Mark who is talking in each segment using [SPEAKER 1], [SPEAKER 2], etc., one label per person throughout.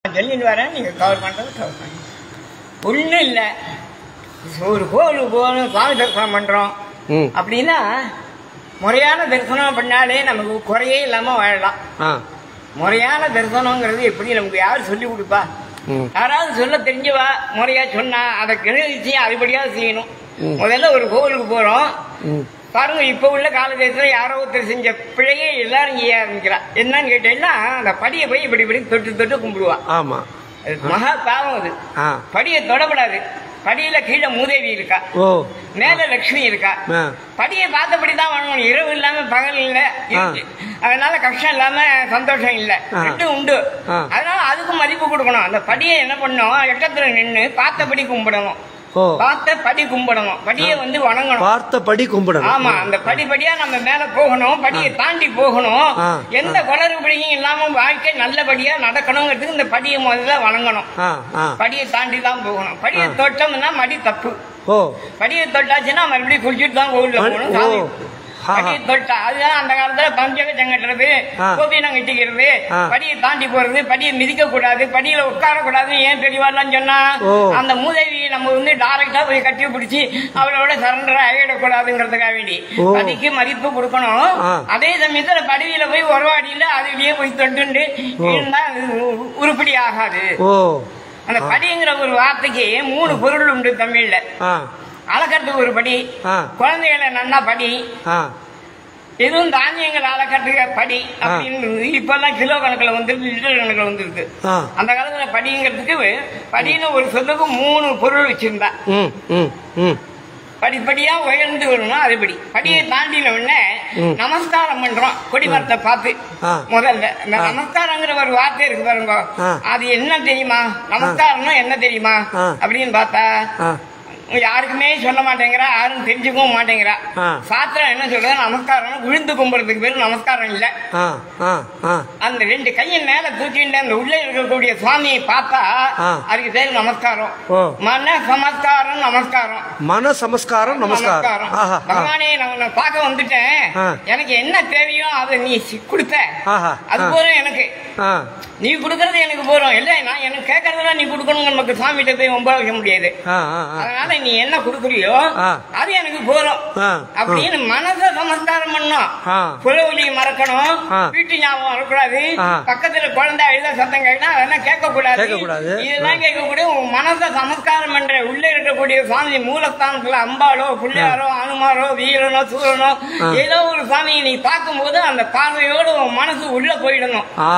[SPEAKER 1] சொல்லிட்டு வரேன் நீங்கள் கவர் பண்ணுறது கவர் பண்ணுங்க ஒன்றும் இல்லை ஒரு கோவிலுக்கு போகணும் சுவாமி தரிசனம் பண்ணுறோம்
[SPEAKER 2] ம்
[SPEAKER 1] அப்படின்னா முறையான தரிசனம் பண்ணாலே நமக்கு குறையே இல்லாமல் வாழலாம்
[SPEAKER 2] ஆ
[SPEAKER 1] முறையான தரிசனங்கிறது எப்படி நமக்கு யார் சொல்லி கொடுப்பா
[SPEAKER 2] ம்
[SPEAKER 1] யாராவது சொல்ல தெரிஞ்சவா முறையா சொன்னா அதை கிரகிச்சு அதுபடியா செய்யணும் முதல்ல ஒரு கோவிலுக்கு போறோம்
[SPEAKER 2] ம்
[SPEAKER 1] பாருங்க இப்ப உள்ள காலகட்டத்தில் யாரோ ஒருத்தர் செஞ்ச பிழையே எல்லாரும் செய்ய ஆரம்பிக்கிறா என்னன்னு கேட்டீங்கன்னா அந்த படியை போய் இப்படி இப்படி தொட்டு தொட்டு கும்பிடுவா
[SPEAKER 2] ஆமாம்
[SPEAKER 1] அது மகா பாவம் அது
[SPEAKER 2] ஆ
[SPEAKER 1] படியை தொடக்கூடாது படியில கீழே மூதேவி இருக்கா
[SPEAKER 2] ஓ
[SPEAKER 1] மேல லட்சுமி இருக்கா
[SPEAKER 2] ஆ
[SPEAKER 1] படியை பார்த்தபடி தான் வாங்கணும் இரவு இல்லாம பகல் இல்ல இருக்கு. அதனால கஷ்டம் இல்லாம சந்தோஷம் இல்ல
[SPEAKER 2] ஆ.
[SPEAKER 1] ரெண்டும் உண்டு
[SPEAKER 2] ஆ.
[SPEAKER 1] அதனால அதுக்கும் மதிப்பு கொடுக்கணும் அந்த படியை என்ன பண்ணணும் எட்டத்துல நின்னு பார்த்தபடி கும்பிடணும்
[SPEAKER 2] ஓ
[SPEAKER 1] பார்த்த படி கும்பிடணும் படியை வந்து வணங்கணும்
[SPEAKER 2] பார்த்தபடி கும்பிடணும்
[SPEAKER 1] ஆமா அந்த படிப்படியா நம்ம மேல போகணும் படியை தாண்டி போகணும்
[SPEAKER 2] ஆ.
[SPEAKER 1] எந்த குளறுபடியும் இல்லாம வாழ்க்கை நல்லபடியா நடக்கணுங்கிறதுக்கு இந்த படியை முதல்ல வணங்கணும்
[SPEAKER 2] ஆ ஆ
[SPEAKER 1] படியை தாண்டி தான் போகணும் படியை தொட்டோம்னா மடி தப்பு
[SPEAKER 2] ஓ
[SPEAKER 1] படியை தொட்டாச்சுன்னா மறுபடியும் குளிச்சுட்டு தான் கோவில்ல
[SPEAKER 2] மணி-
[SPEAKER 1] போகணும்
[SPEAKER 2] ஓ.
[SPEAKER 1] சாமி
[SPEAKER 2] ஆஹா.
[SPEAKER 1] படியை தொட்டா அதுதான் அந்த காலத்துல பஞ்சகச்சம் கட்டுறது
[SPEAKER 2] ஆ.
[SPEAKER 1] கோபினம் கட்டிக்கிறது
[SPEAKER 2] ஆ.
[SPEAKER 1] படியை தாண்டி போறது படியை மிதிக்க கூடாது படியில உட்கார கூடாது ஏன் தெளிவாலாம் சொன்னா
[SPEAKER 2] ஓ.
[SPEAKER 1] அந்த மூதேவி நம்ம வந்து டைரக்டா போய் கட்டி பிடிச்சி அவளோட சரண்டர் ஆகிடக்கூடாதுங்கிறதுக்காக வேண்டி
[SPEAKER 2] ஓ.
[SPEAKER 1] படிக்கு மதிப்பு கொடுக்கணும்
[SPEAKER 2] ஆ.
[SPEAKER 1] அதே சமயத்துல படியில போய் உறவாடியில அதுலயே போய் தொட்டுண்டு இருந்தா அது உ- உருப்படி ஆகாது
[SPEAKER 2] ஓ
[SPEAKER 1] அந்த படிங்கிற ஒரு வார்த்தைக்கு மூணு பொருள் உண்டு தமிழ்ல
[SPEAKER 2] ஆ
[SPEAKER 1] அளக்கட்டுக்கு ஒரு படி
[SPEAKER 2] ஆ.
[SPEAKER 1] குழந்தைகளை நன்னா படி
[SPEAKER 2] ஆ
[SPEAKER 1] எதுவும் தானியங்கள் அளக்கட்டுக்க படி அப்படின்னு இப்பெல்லாம் கிலோ கணக்குல வந்து லிட்டர் கணக்குல வந்துருக்கு
[SPEAKER 2] ஆ
[SPEAKER 1] அந்த காலத்துல படிங்கிறதுக்கு படின்னு ஒரு சொல்லுக்கு மூணு பொருள் வச்சிருந்தா
[SPEAKER 2] ம் ம் ம்
[SPEAKER 1] படிப்படியா உயர்ந்து வரணும் அதுபடி படியை தாண்டின உடனே நமஸ்காரம் பண்றோம் கொடிமரத்தை பார்த்து
[SPEAKER 2] ஆ.
[SPEAKER 1] முதல்ல இந்த நமஸ்காரங்கிற ஒரு வார்த்தை இருக்கு பாருங்க
[SPEAKER 2] ஆ.
[SPEAKER 1] அது என்ன தெரியுமா நமஸ்காரம்னா என்ன தெரியுமா
[SPEAKER 2] ஆ.
[SPEAKER 1] அப்படின்னு பார்த்தா
[SPEAKER 2] ஆ
[SPEAKER 1] யாருக்குமே சொல்ல மாட்டேங்கிறா யாரும் தெரிஞ்சுக்கவும் மாட்டேங்கிறா
[SPEAKER 2] ஆ.
[SPEAKER 1] சாத்திரம் என்ன சொல்றது நமஸ்காரம் விழுந்து கும்பிடுறதுக்கு பேரு நமஸ்காரம் இல்ல
[SPEAKER 2] ஆ ஆ ஆ
[SPEAKER 1] அந்த ரெண்டு கையை மேல தூக்கிட்டு அந்த உள்ள இருக்கக்கூடிய சுவாமியை பார்த்தா
[SPEAKER 2] ஆ.
[SPEAKER 1] அதுக்கு பேரு நமஸ்காரம்
[SPEAKER 2] ஓ.
[SPEAKER 1] மன சமஸ்காரம் நமஸ்காரம்
[SPEAKER 2] மன சமஸ்காரம் நமஸ்காரம் ஆஹா ஆ.
[SPEAKER 1] பகவானே நான் உன்னை பார்க்க வந்துட்டேன்
[SPEAKER 2] ஆ.
[SPEAKER 1] எனக்கு என்ன தேவையோ அதை நீ சி- கொடுத்த
[SPEAKER 2] ஆஹா
[SPEAKER 1] அது
[SPEAKER 2] ஆ.
[SPEAKER 1] போதும் எனக்கு
[SPEAKER 2] ஆ
[SPEAKER 1] நீ கொடுக்கறது எனக்கு போறோம் இல்ல நான் எனக்கு கேட்கறதெல்லாம் நீ கொடுக்கணும் நமக்கு சாமிகிட்ட போய் ரொம்ப வைக்க முடியாது
[SPEAKER 2] ஆ ஆ ஆ
[SPEAKER 1] அதனால நீ என்ன கொடுக்குறியோ
[SPEAKER 2] ஆ.
[SPEAKER 1] அது எனக்கு போறோம்
[SPEAKER 2] ஆ.
[SPEAKER 1] அப்படின்னு மனச சமஸ்காரம் பண்ணும்
[SPEAKER 2] ஆ.
[SPEAKER 1] புலவலியை மறக்கணும்
[SPEAKER 2] ஆ.
[SPEAKER 1] வீட்டு ஞாபகம் வரக்கூடாது
[SPEAKER 2] ஆ.
[SPEAKER 1] பக்கத்துல குழந்தை அழுத சத்தம் கேட்டா அதெல்லாம் கேட்க கூடாது
[SPEAKER 2] கேட்கக்கூடாது.
[SPEAKER 1] இதெல்லாம் கேட்கக்கூடிய உன் மனச சமஸ்காரம் பண்ற உள்ள இருக்கக்கூடிய சுவாமி மூலஸ்தானத்துல அம்பாளோ பிள்ளையாரோ அனுமாரோ வீரனோ சூரனோ
[SPEAKER 2] ஆ.
[SPEAKER 1] ஏதோ ஒரு சாமியை நீ பார்க்கும்போது அந்த பார்வையோடு உன் மனசு உள்ள போயிடணும்
[SPEAKER 2] ஆ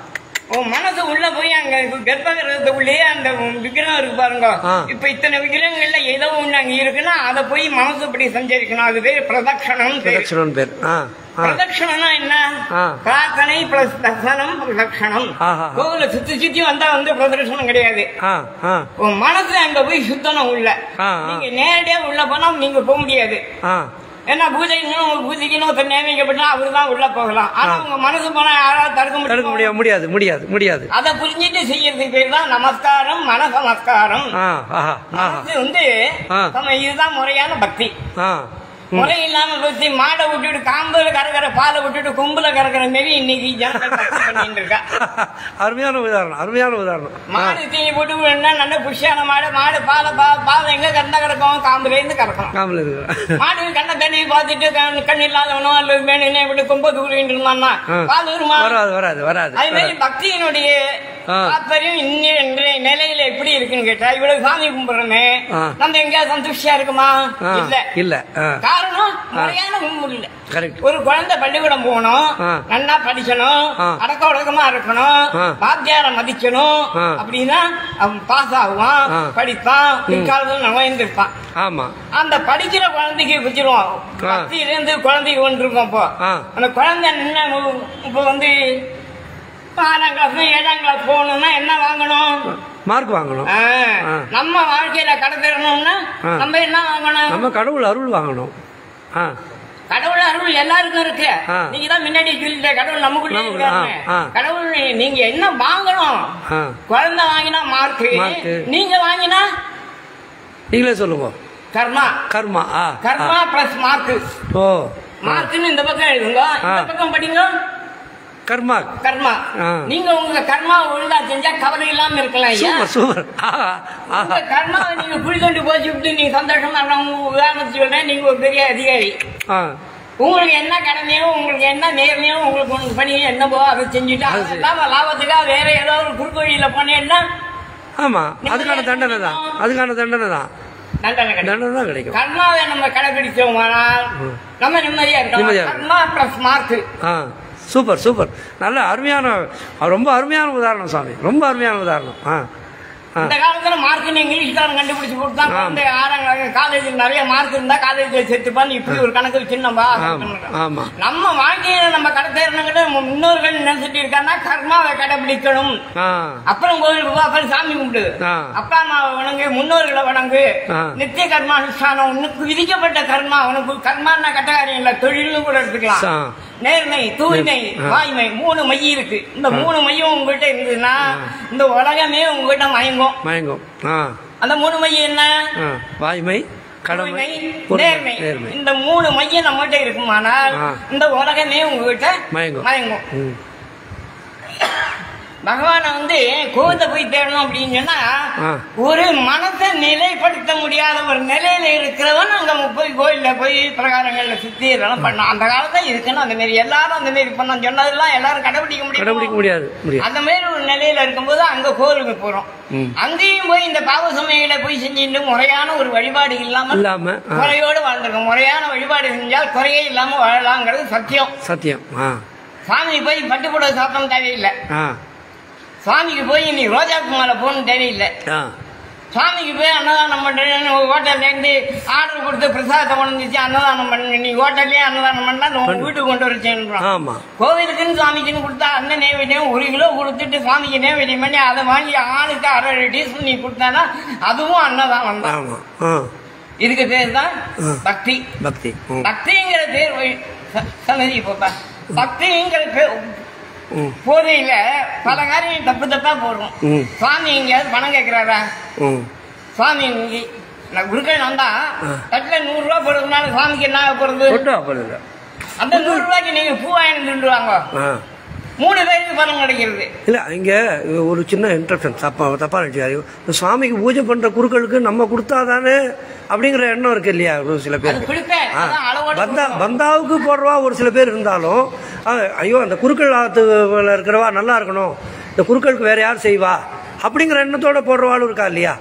[SPEAKER 1] உன் மனசு உள்ள போய் அங்க கர்ப்ப கிரகத்துக்குள்ளேயே அந்த விக்கிரகம் இருக்கு பாருங்க
[SPEAKER 2] ஆ.
[SPEAKER 1] இப்ப இத்தனை விக்கிரகங்கள்ல ஏதோ ஒண்ணு அங்க இருக்குன்னா அதை போய் மனசு இப்படி சஞ்சரிக்கணும் அது பேரு பிரதட்சணம் பேரு
[SPEAKER 2] பிரதட்சணம் பேர் ஆ ஆ
[SPEAKER 1] பிரதட்சணம்னா என்ன
[SPEAKER 2] ஆ.
[SPEAKER 1] பிரார்த்தனை பிளஸ் தர்சனம் பிரதட்சணம்
[SPEAKER 2] ஆஹா.
[SPEAKER 1] கோவில சுத்தி சுத்தி வந்தா வந்து பிரதட்சணம் கிடையாது
[SPEAKER 2] ஆ ஆ
[SPEAKER 1] உன் மனசு அங்க போய் சுத்தணும் உள்ள
[SPEAKER 2] ஆ, ஆ.
[SPEAKER 1] நீங்க நேரடியா உள்ள போனா நீங்க போக முடியாது
[SPEAKER 2] ஆ
[SPEAKER 1] ஏன்னா பூஜைக்கணும் ஒரு பூஜைக்குன்னு ஒருத்தர் நியமிக்கப்பட்டா அவரு தான் உள்ள போகலாம் ஆனா
[SPEAKER 2] ஆ.
[SPEAKER 1] உங்க மனசு போனா யாராவது தடுக்க
[SPEAKER 2] தடுக்க
[SPEAKER 1] முடியும்
[SPEAKER 2] முடியாது முடியாது முடியாது முடியாது
[SPEAKER 1] அதை புரிஞ்சிட்டு செய்யறதுக்கு பேர் தான் நமஸ்காரம் மன நமஸ்காரம்
[SPEAKER 2] ஆ ஆஹா ஆஹா
[SPEAKER 1] மனசு வந்து
[SPEAKER 2] ஆ.
[SPEAKER 1] நம்ம இதுதான் முறையான பக்தி
[SPEAKER 2] ஆ ம்.
[SPEAKER 1] முறை இல்லாம பக்தி மாடை விட்டுட்டு காம்புல கறக்கிற பாலை விட்டுட்டு கொம்புல கறக்கிற மாரி இன்னைக்கு ஜனங்கள் பக்தி பண்ணிட்டு இருக்கா
[SPEAKER 2] அருமையான உதாரணம் அருமையான உதாரணம் ஆ
[SPEAKER 1] மாடு தீனி போட்டு விடணும்னா நல்ல புஷியான மாடு மாடு பாலை பா- பால் எங்க கறந்தா கிடக்கும் காம்புல இருந்து கறக்கணும்
[SPEAKER 2] காமல் இருக்கு
[SPEAKER 1] மாடு கண்ண தண்ணி பார்த்துட்டு கண் கண் இல்லாதவனோ அல்லது வேணும்னே இப்படி கொம்ப தூக்கிட்டு இருந்தான்னா
[SPEAKER 2] ஆ.
[SPEAKER 1] பால் வருமா
[SPEAKER 2] வராது வராது வராது
[SPEAKER 1] அது மாதிரி பக்தியினுடைய
[SPEAKER 2] ஆ.
[SPEAKER 1] தாற்பயம் இன்னைய இன்றைய நிலையில எப்படி இருக்குன்னு கேட்டா இவ்வளவு சாமி கும்பிடுறோமே
[SPEAKER 2] ஆ.
[SPEAKER 1] நம்ம எங்கேயாவது சந்துஷ்டியா இருக்குமா
[SPEAKER 2] ஆ,
[SPEAKER 1] இல்ல
[SPEAKER 2] இல்ல ஆ
[SPEAKER 1] காரணம் முறையான கும்பிடு இல்ல
[SPEAKER 2] கரெக்ட்
[SPEAKER 1] ஒரு குழந்தை பள்ளிக்கூடம் போகணும்
[SPEAKER 2] ஆ.
[SPEAKER 1] நல்லா படிக்கணும்
[SPEAKER 2] ஆ.
[SPEAKER 1] அடக்க ஒடுக்கமா இருக்கணும்
[SPEAKER 2] ஆ.
[SPEAKER 1] வாத்தியார மதிக்கணும்
[SPEAKER 2] ஆ.
[SPEAKER 1] அப்படின்னா அவன் பாஸ் ஆகுவான்
[SPEAKER 2] ஆ.
[SPEAKER 1] படிப்பான் பிற்காலத்தில் நுழைந்திருப்பான்
[SPEAKER 2] ஆமா
[SPEAKER 1] அந்த படிக்கிற குழந்தைக்கு வச்சிருவோம்
[SPEAKER 2] ஆ.
[SPEAKER 1] பக்தியில இருந்து குழந்தைக்கு ஒன்று இருக்கும் அப்போ
[SPEAKER 2] ஆ.
[SPEAKER 1] அந்த குழந்தை என்ன மு- இப்போ வந்து ஆறாம் கிளாஸ் ஏழாம் கிளாஸ் போகணும்னா என்ன வாங்கணும்
[SPEAKER 2] மார்க் வாங்கணும்
[SPEAKER 1] ஆ.
[SPEAKER 2] ஆ.
[SPEAKER 1] நம்ம வாழ்க்கையில கடத்திடணும்னா
[SPEAKER 2] ஆ.
[SPEAKER 1] நம்ம என்ன வாங்கணும்
[SPEAKER 2] நம்ம கடவுள் அருள் வாங்கணும் ஆ
[SPEAKER 1] கடவுள் அருள் எல்லாருக்கும் இருக்கு
[SPEAKER 2] ஆ.
[SPEAKER 1] நீங்க தான் முன்னாடி சொல்லிட்ட கடவுள் நமக்குள்ளே
[SPEAKER 2] நமக்குள்ள,
[SPEAKER 1] இருக்காரு
[SPEAKER 2] ஆ, ஆ.
[SPEAKER 1] கடவுள் நீங்க என்ன வாங்கணும்
[SPEAKER 2] ஆ
[SPEAKER 1] குழந்தை வாங்கினா மார்க்
[SPEAKER 2] Mark.
[SPEAKER 1] நீங்க வாங்கினா
[SPEAKER 2] நீங்களே சொல்லுங்க
[SPEAKER 1] கர்மா
[SPEAKER 2] கர்மா ஆ ஆ.
[SPEAKER 1] கர்மா பிளஸ் மார்க்
[SPEAKER 2] ஓ
[SPEAKER 1] மார்க்னு இந்த பக்கம் எழுதுங்க இந்த
[SPEAKER 2] ஆ.
[SPEAKER 1] பக்கம் படிங்க
[SPEAKER 2] கர்மா
[SPEAKER 1] கர்மா
[SPEAKER 2] ஆ.
[SPEAKER 1] நீங்க உங்க கர்மா ஒழுங்கா செஞ்சா கவலை இல்லாம இருக்கலாம் ஐயா
[SPEAKER 2] சூப்பர் சூப்பர் ஆஹா
[SPEAKER 1] உங்க
[SPEAKER 2] ஆஹா
[SPEAKER 1] கர்மாவை நீங்க குழி கொண்டு போச்சு விட்டு நீங்க சந்தோஷமா இருக்கணும். உங்க உதாரணத்துக்கு சொல்றேன் நீங்க ஒரு பெரிய அதிகாரி
[SPEAKER 2] ஆ
[SPEAKER 1] உங்களுக்கு என்ன கடமையோ உங்களுக்கு என்ன நேர்மையோ உங்களுக்கு ஒன்று பண்ணி என்னவோ அதை செஞ்சுட்டு
[SPEAKER 2] அது
[SPEAKER 1] அது
[SPEAKER 2] சரி.
[SPEAKER 1] இல்லாம லாபத்துக்காக வேற ஏதோ ஒரு குறுக்கு வழியில போனேன்னா
[SPEAKER 2] ஆமா அதுக்கான தண்டனை தான் அதுக்கான தண்டனை தான்
[SPEAKER 1] தண்டனை கிடைக்கும்
[SPEAKER 2] தண்டனை தான் கிடைக்கும்
[SPEAKER 1] கர்மாவை நம்ம கடைபிடிச்சோமானால் நம்ம நிம்மதியா இருக்கோம்
[SPEAKER 2] நிம்மதியா இருக்கும்.
[SPEAKER 1] கர்மா பிளஸ் மார்க்
[SPEAKER 2] ஆ சூப்பர் சூப்பர் நல்ல அருமையான ரொம்ப அருமையான உதாரணம் சாமி ரொம்ப அருமையான உதாரணம் ஆ ஆ
[SPEAKER 1] இந்த காலத்துல மார்க் இங்கிலீஷ் தான் கண்டுபிடிச்சு கொடுத்தா
[SPEAKER 2] ஆமா.
[SPEAKER 1] குழந்தை ஆறாம் காலேஜில் நிறைய மார்க் இருந்தா காலேஜில் சேர்த்துப்பான்னு இப்படி ஒரு கணக்கு வச்சிருந்தோம்பா
[SPEAKER 2] ஆமா ஆமா
[SPEAKER 1] நம்ம வாழ்க்கையில நம்ம கடை தேரணுங்கிட்ட முன்னோர்கள் நினைச்சிட்டு இருக்காங்கன்னா கர்மாவை கடைபிடிக்கணும்
[SPEAKER 2] ஆ
[SPEAKER 1] அப்புறம் கோவிலுக்கு போ அப்புறம் சாமி கும்பிடு
[SPEAKER 2] ஆ.
[SPEAKER 1] அப்பா அம்மாவை வணங்கு முன்னோர்களை வணங்கு
[SPEAKER 2] ஆ.
[SPEAKER 1] நித்திய கர்மா அனுஷ்டானம் உனக்கு விதிக்கப்பட்ட கர்மா உனக்கு கர்மான்னா கட்ட காரியம் இல்ல தொழில்னு கூட எடுத்துக்கலாம்
[SPEAKER 2] சா.
[SPEAKER 1] நேர்மை தூய்மை
[SPEAKER 2] ஆ.
[SPEAKER 1] வாய்மை மூணு மை இருக்கு இந்த மூணு மையும் உங்ககிட்ட இருந்ததுன்னா இந்த உலகமே உங்ககிட்ட மயங்கும்
[SPEAKER 2] மயங்கும் ஆ
[SPEAKER 1] அந்த மூணு மை என்ன
[SPEAKER 2] ஆ வாய்மை கடமை
[SPEAKER 1] தூய்மை,
[SPEAKER 2] பொறுமை,
[SPEAKER 1] நேர்மை
[SPEAKER 2] நேர்மை
[SPEAKER 1] இந்த மூணு மையம் நம்மகிட்ட இருக்குமானால்
[SPEAKER 2] ஆ.
[SPEAKER 1] இந்த உலகமே உங்ககிட்ட
[SPEAKER 2] மயங்கும்.
[SPEAKER 1] மயங்கும்
[SPEAKER 2] ம்
[SPEAKER 1] பகவானை வந்து கோவில போய் தேடணும் அப்படின்னு சொன்னா
[SPEAKER 2] ஆ.
[SPEAKER 1] ஒரு மனத்தை நிலைப்படுத்த முடியாத ஒரு நிலையில இருக்கிறவன் அங்க போய் கோயில்ல போய் பிரகாரங்கள்ல சுத்தி இதெல்லாம் பண்ணான் அந்த காலத்துல இருக்கணும் அந்த மாதிரி எல்லாரும் அந்த மாதிரி பண்ண சொன்னதெல்லாம் எல்லாரும் கடைபிடிக்க
[SPEAKER 2] கடைபிடிக்க
[SPEAKER 1] முடியும்
[SPEAKER 2] முடியாது முடியாது
[SPEAKER 1] அந்த மாதிரி ஒரு நிலையில இருக்கும்போது அங்க கோயிலுக்கு போறோம்
[SPEAKER 2] ம்.
[SPEAKER 1] அங்கேயும் போய் இந்த பாவ சமயங்களை போய் செஞ்சுட்டு முறையான ஒரு வழிபாடு இல்லாம
[SPEAKER 2] இல்லாம ஆ,
[SPEAKER 1] குறையோடு வாழ்ந்துருக்கோம் முறையான வழிபாடு செஞ்சால் குறையே இல்லாம வாழலாங்கிறது சத்தியம்
[SPEAKER 2] சத்தியம் ஆ
[SPEAKER 1] சாமி போய் பட்டுப்புடவை சாப்பிடணும் தேவையில்லை
[SPEAKER 2] ஆ
[SPEAKER 1] சாமிக்கு போய் நீ ரோஜாக்கு மேல போகணும் தேவையில்லை
[SPEAKER 2] ஆ
[SPEAKER 1] சாமிக்கு போய் அன்னதானம் பண்றேன்னு ஹோட்டல்ல இருந்து ஆர்டர் கொடுத்து பிரசாதத்தை கொண்டு வந்துச்சு அன்னதானம் பண்ணு நீ ஹோட்டல்லே அன்னதானம் பண்ணா நான் உன் வீட்டுக்கு கொண்டு வரச்சேன்றான்
[SPEAKER 2] ஆமா
[SPEAKER 1] கோவிலுக்குன்னு சாமிக்குன்னு கொடுத்தா அந்த நேவேத்தியம் ஒரு கிலோ கொடுத்துட்டு சாமிக்கு நேவேத்தியம் பண்ணி அதை வாங்கி ஆளுக்கு அரை அரை டீஸ்பூன் நீ கொடுத்தானா அதுவும் அன்னதானம் தான்
[SPEAKER 2] ஆமா ஆ
[SPEAKER 1] இதுக்கு பேர் தான்
[SPEAKER 2] ஆ.
[SPEAKER 1] பக்தி
[SPEAKER 2] பக்தி ம்
[SPEAKER 1] பக்திங்கிற பேர் வை- ச- சன்னதி போப்பா பக்திங்கிற பேர்
[SPEAKER 2] ம்
[SPEAKER 1] போதையில பல காரியம் தப்பு தப்பா போடுறோம்
[SPEAKER 2] ம்
[SPEAKER 1] சுவாமி எங்கேயாவது பணம் கேட்கிறாரா
[SPEAKER 2] ம்
[SPEAKER 1] சுவாமி இங்க நான் குருக்கள் வந்தா
[SPEAKER 2] ஆ.
[SPEAKER 1] தட்டுல நூறு ரூபாய் போடுறதுனால சுவாமிக்கு என்ன ஆக போறது
[SPEAKER 2] கொட்டா பண்ணுங்க
[SPEAKER 1] அந்த நூறு ரூபாய்க்கு நீங்க பூ வாங்கி நின்றுவாங்க
[SPEAKER 2] ஆ
[SPEAKER 1] மூணு பேருக்கு பணம் கிடைக்கிறது
[SPEAKER 2] இல்லை இங்கே ஒரு சின்ன இன்ட்ரப்ஷன் தப்பா தப்பா நினச்சிக்காரு இந்த சுவாமிக்கு பூஜை பண்ணுற குருக்களுக்கு நம்ம கொடுத்தாதானே அப்படிங்கிற எண்ணம் இருக்கு இல்லையா ஒரு சில
[SPEAKER 1] அது
[SPEAKER 2] பேருக்கு
[SPEAKER 1] கொடுப்பேன்
[SPEAKER 2] ஆ
[SPEAKER 1] அதான் அளவோட
[SPEAKER 2] பந்தா
[SPEAKER 1] கொடுக்கணும்.
[SPEAKER 2] பந்தாவுக்கு போடுறவா ஒரு சில பேர் இருந்தாலும் ஆ, ஐயோ அந்த குருக்கள் ஆத்துல இருக்கிறவா நல்லா இருக்கணும் இந்த குருக்களுக்கு வேற யார் செய்வா அப்படிங்கிற எண்ணத்தோட போடுறவாளும் இருக்கா இல்லையா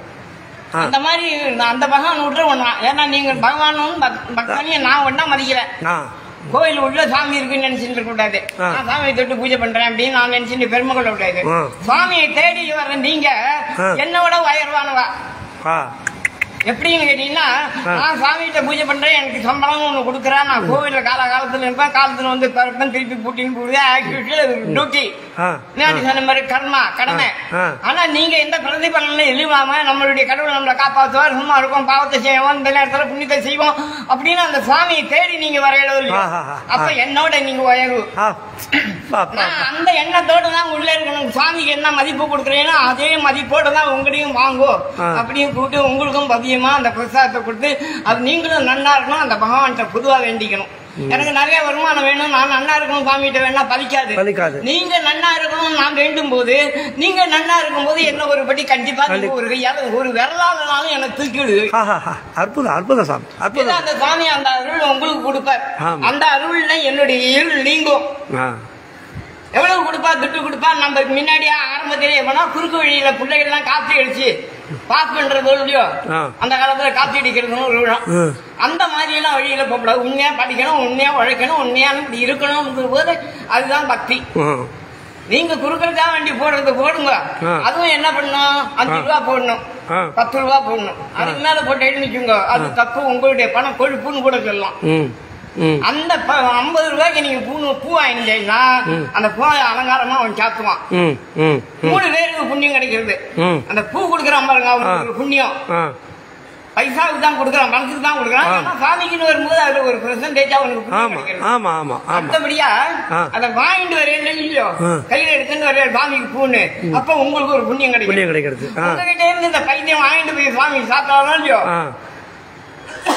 [SPEAKER 2] ஆ
[SPEAKER 1] அந்த மாதிரி நான் அந்த பகவான் விட்டு ஒண்ணா ஏன்னா நீங்க பகவானும் பக்- பக்தனையும் நான் ஒண்ணா மதிக்கிறேன்
[SPEAKER 2] ஆ
[SPEAKER 1] கோயில் உள்ள சாமி இருக்குன்னு நினைச்சிட்டு இருக்க கூடாது
[SPEAKER 2] ஆ.
[SPEAKER 1] நான் சாமியை தொட்டு பூஜை பண்றேன் அப்படின்னு நான் நினைச்சிட்டு பெருமை கொள்ள கூடாது
[SPEAKER 2] ஆ.
[SPEAKER 1] சுவாமியை தேடி வர்ற நீங்க
[SPEAKER 2] ஆ.
[SPEAKER 1] என்னோட உயர்வானவா
[SPEAKER 2] ஆ
[SPEAKER 1] எப்படின்னு கேட்டீங்கன்னா
[SPEAKER 2] ஆ.
[SPEAKER 1] நான் சாமிகிட்ட பூஜை பண்றேன் எனக்கு சம்பளம் ஒண்ணு கொடுக்குறேன் நான் கோவில்ல கால காலத்துல இருப்பேன் காலத்துல வந்து பிறப்பேன் திருப்பி பூட்டின்னு போடுவேன் ஆக்டிவிட்டியில டியூட்டி
[SPEAKER 2] ஆ
[SPEAKER 1] முன்னாடி சொன்ன மாதிரி கர்மா கடமை
[SPEAKER 2] ஆ.
[SPEAKER 1] ஆனா நீங்க எந்த பிரதிபலனும் இல்லாம நம்மளுடைய கடவுள் நம்மளை காப்பாற்றுவார் சும்மா இருக்கும் பாவத்தை செய்வோம் இந்த நேரத்துல புண்ணியத்தை செய்வோம் அப்படின்னு அந்த சுவாமியை தேடி நீங்க வரையில
[SPEAKER 2] ஆ, ஆ, ஆ.
[SPEAKER 1] அப்ப என்னோட நீங்க உயர்வு
[SPEAKER 2] ஆ பா பா
[SPEAKER 1] நான் அந்த எண்ணத்தோட தான் உள்ள இருக்கணும் சுவாமிக்கு என்ன மதிப்பு கொடுக்குறேன்னா அதே மதிப்போட தான் உங்களையும் வாங்கும்
[SPEAKER 2] ஆ.
[SPEAKER 1] அப்படியும் கூப்பிட்டு உங்களுக்கும் பதியமா அந்த பிரசாதத்தை கொடுத்து அது நீங்களும் நன்னா இருக்கணும் அந்த பகவான்கிட்ட பொதுவா வேண்டிக்கணும் எனக்கு நிறைய வருமானம் வேணும் நான் நன்னா இருக்கணும் சாமிகிட்ட வேணா பலிக்காது
[SPEAKER 2] பலிக்காது.
[SPEAKER 1] நீங்க நன்னா இருக்கணும் நான் வேண்டும் போது நீங்க நன்னா இருக்கும் போது என்ன ஒரு படி கண்டிப்பா நீங்க
[SPEAKER 2] கண்டி-
[SPEAKER 1] ஒரு கையால ஒரு விரலாலனாலும் எனக்கு தூக்கி விடுது
[SPEAKER 2] ஆஹா ஹா அற்புதம் அற்புதம் சாமி
[SPEAKER 1] இது
[SPEAKER 2] அற்புதம்
[SPEAKER 1] அந்த சாமி அந்த அருள் உங்களுக்கு கொடுப்பார்
[SPEAKER 2] ஆமா.
[SPEAKER 1] அந்த அருள்ல என்னுடைய இருள் நீங்கும்
[SPEAKER 2] ஆ
[SPEAKER 1] எவ்வளவு கொடுப்பா துட்டு கொடுப்பா நம்ம முன்னாடியே ஆரம்பத்திலே போனா குறுக்கு வழியில பிள்ளைகள் எல்லாம் காப்பி அடிச்சு பாஸ் பண்றது இல்லையோ
[SPEAKER 2] ஆ.
[SPEAKER 1] அந்த காலத்துல காப்பி அடிக்கிறதுன்னு ஒரு விழா
[SPEAKER 2] ம்.
[SPEAKER 1] அந்த மாதிரி எல்லாம் வழியில போகக்கூடாது உண்மையா படிக்கணும் உண்மையா உழைக்கணும் உண்மையான இப்படி இருக்கணும்ங்கிற போது அதுதான் பக்தி
[SPEAKER 2] ம்.
[SPEAKER 1] நீங்க குறுக்கிறதுக்காக வேண்டி போடுறது போடுங்க
[SPEAKER 2] ஆ.
[SPEAKER 1] அதுவும் என்ன பண்ணணும் அஞ்சு
[SPEAKER 2] ஆ.
[SPEAKER 1] ரூபா போடணும்
[SPEAKER 2] ஆ.
[SPEAKER 1] பத்து ரூபா போடணும் அதுக்கு மேல போட்டேன்னு வச்சுங்க அது தப்பு உங்களுடைய பணம் கொழுப்புன்னு கூட சொல்லலாம்
[SPEAKER 2] ம் ம்
[SPEAKER 1] அந்த ப- ஐம்பது ரூபாய்க்கு நீங்க பூ பூ வாங்கிட்டீங்கன்னா
[SPEAKER 2] ம்.
[SPEAKER 1] அந்த பூ அலங்காரமா அவன் சாத்துவான்
[SPEAKER 2] ம் ம் ம்
[SPEAKER 1] மூணு பேருக்கு புண்ணியம் கிடைக்கிறது
[SPEAKER 2] ம்
[SPEAKER 1] அந்த பூ கொடுக்குறான் பாருங்க
[SPEAKER 2] ஆ.
[SPEAKER 1] அவனுக்கு ஒரு புண்ணியம்
[SPEAKER 2] ஆ
[SPEAKER 1] பைசாவுக்கு தான் கொடுக்குறான் பணத்துக்கு தான் கொடுக்குறான்
[SPEAKER 2] ஆ.
[SPEAKER 1] ஆனா சாமிக்குன்னு வரும்போது அதுல ஒரு பெர்சன்டேஜ் அவனுக்கு புண்ணியம்
[SPEAKER 2] ஆமா
[SPEAKER 1] கிடைக்கிறது
[SPEAKER 2] ஆமா ஆமா ஆமா
[SPEAKER 1] மத்தபடியா
[SPEAKER 2] ஆ.
[SPEAKER 1] அதை வாங்கிட்டு வரையில இல்லையோ
[SPEAKER 2] ஆ.
[SPEAKER 1] கையில எடுத்துட்டு வரைய சாமிக்கு பூன்னு அப்ப உங்களுக்கு ஒரு புண்ணியம் கிடைக்கும்
[SPEAKER 2] புண்ணியம் கிடைக்கிறது ஆ
[SPEAKER 1] உங்ககிட்ட இருந்து இந்த பைத்தியம் வாங்கிட்டு போய் சாமி சாப்பிட்டாலும் இல்லையோ
[SPEAKER 2] ஆ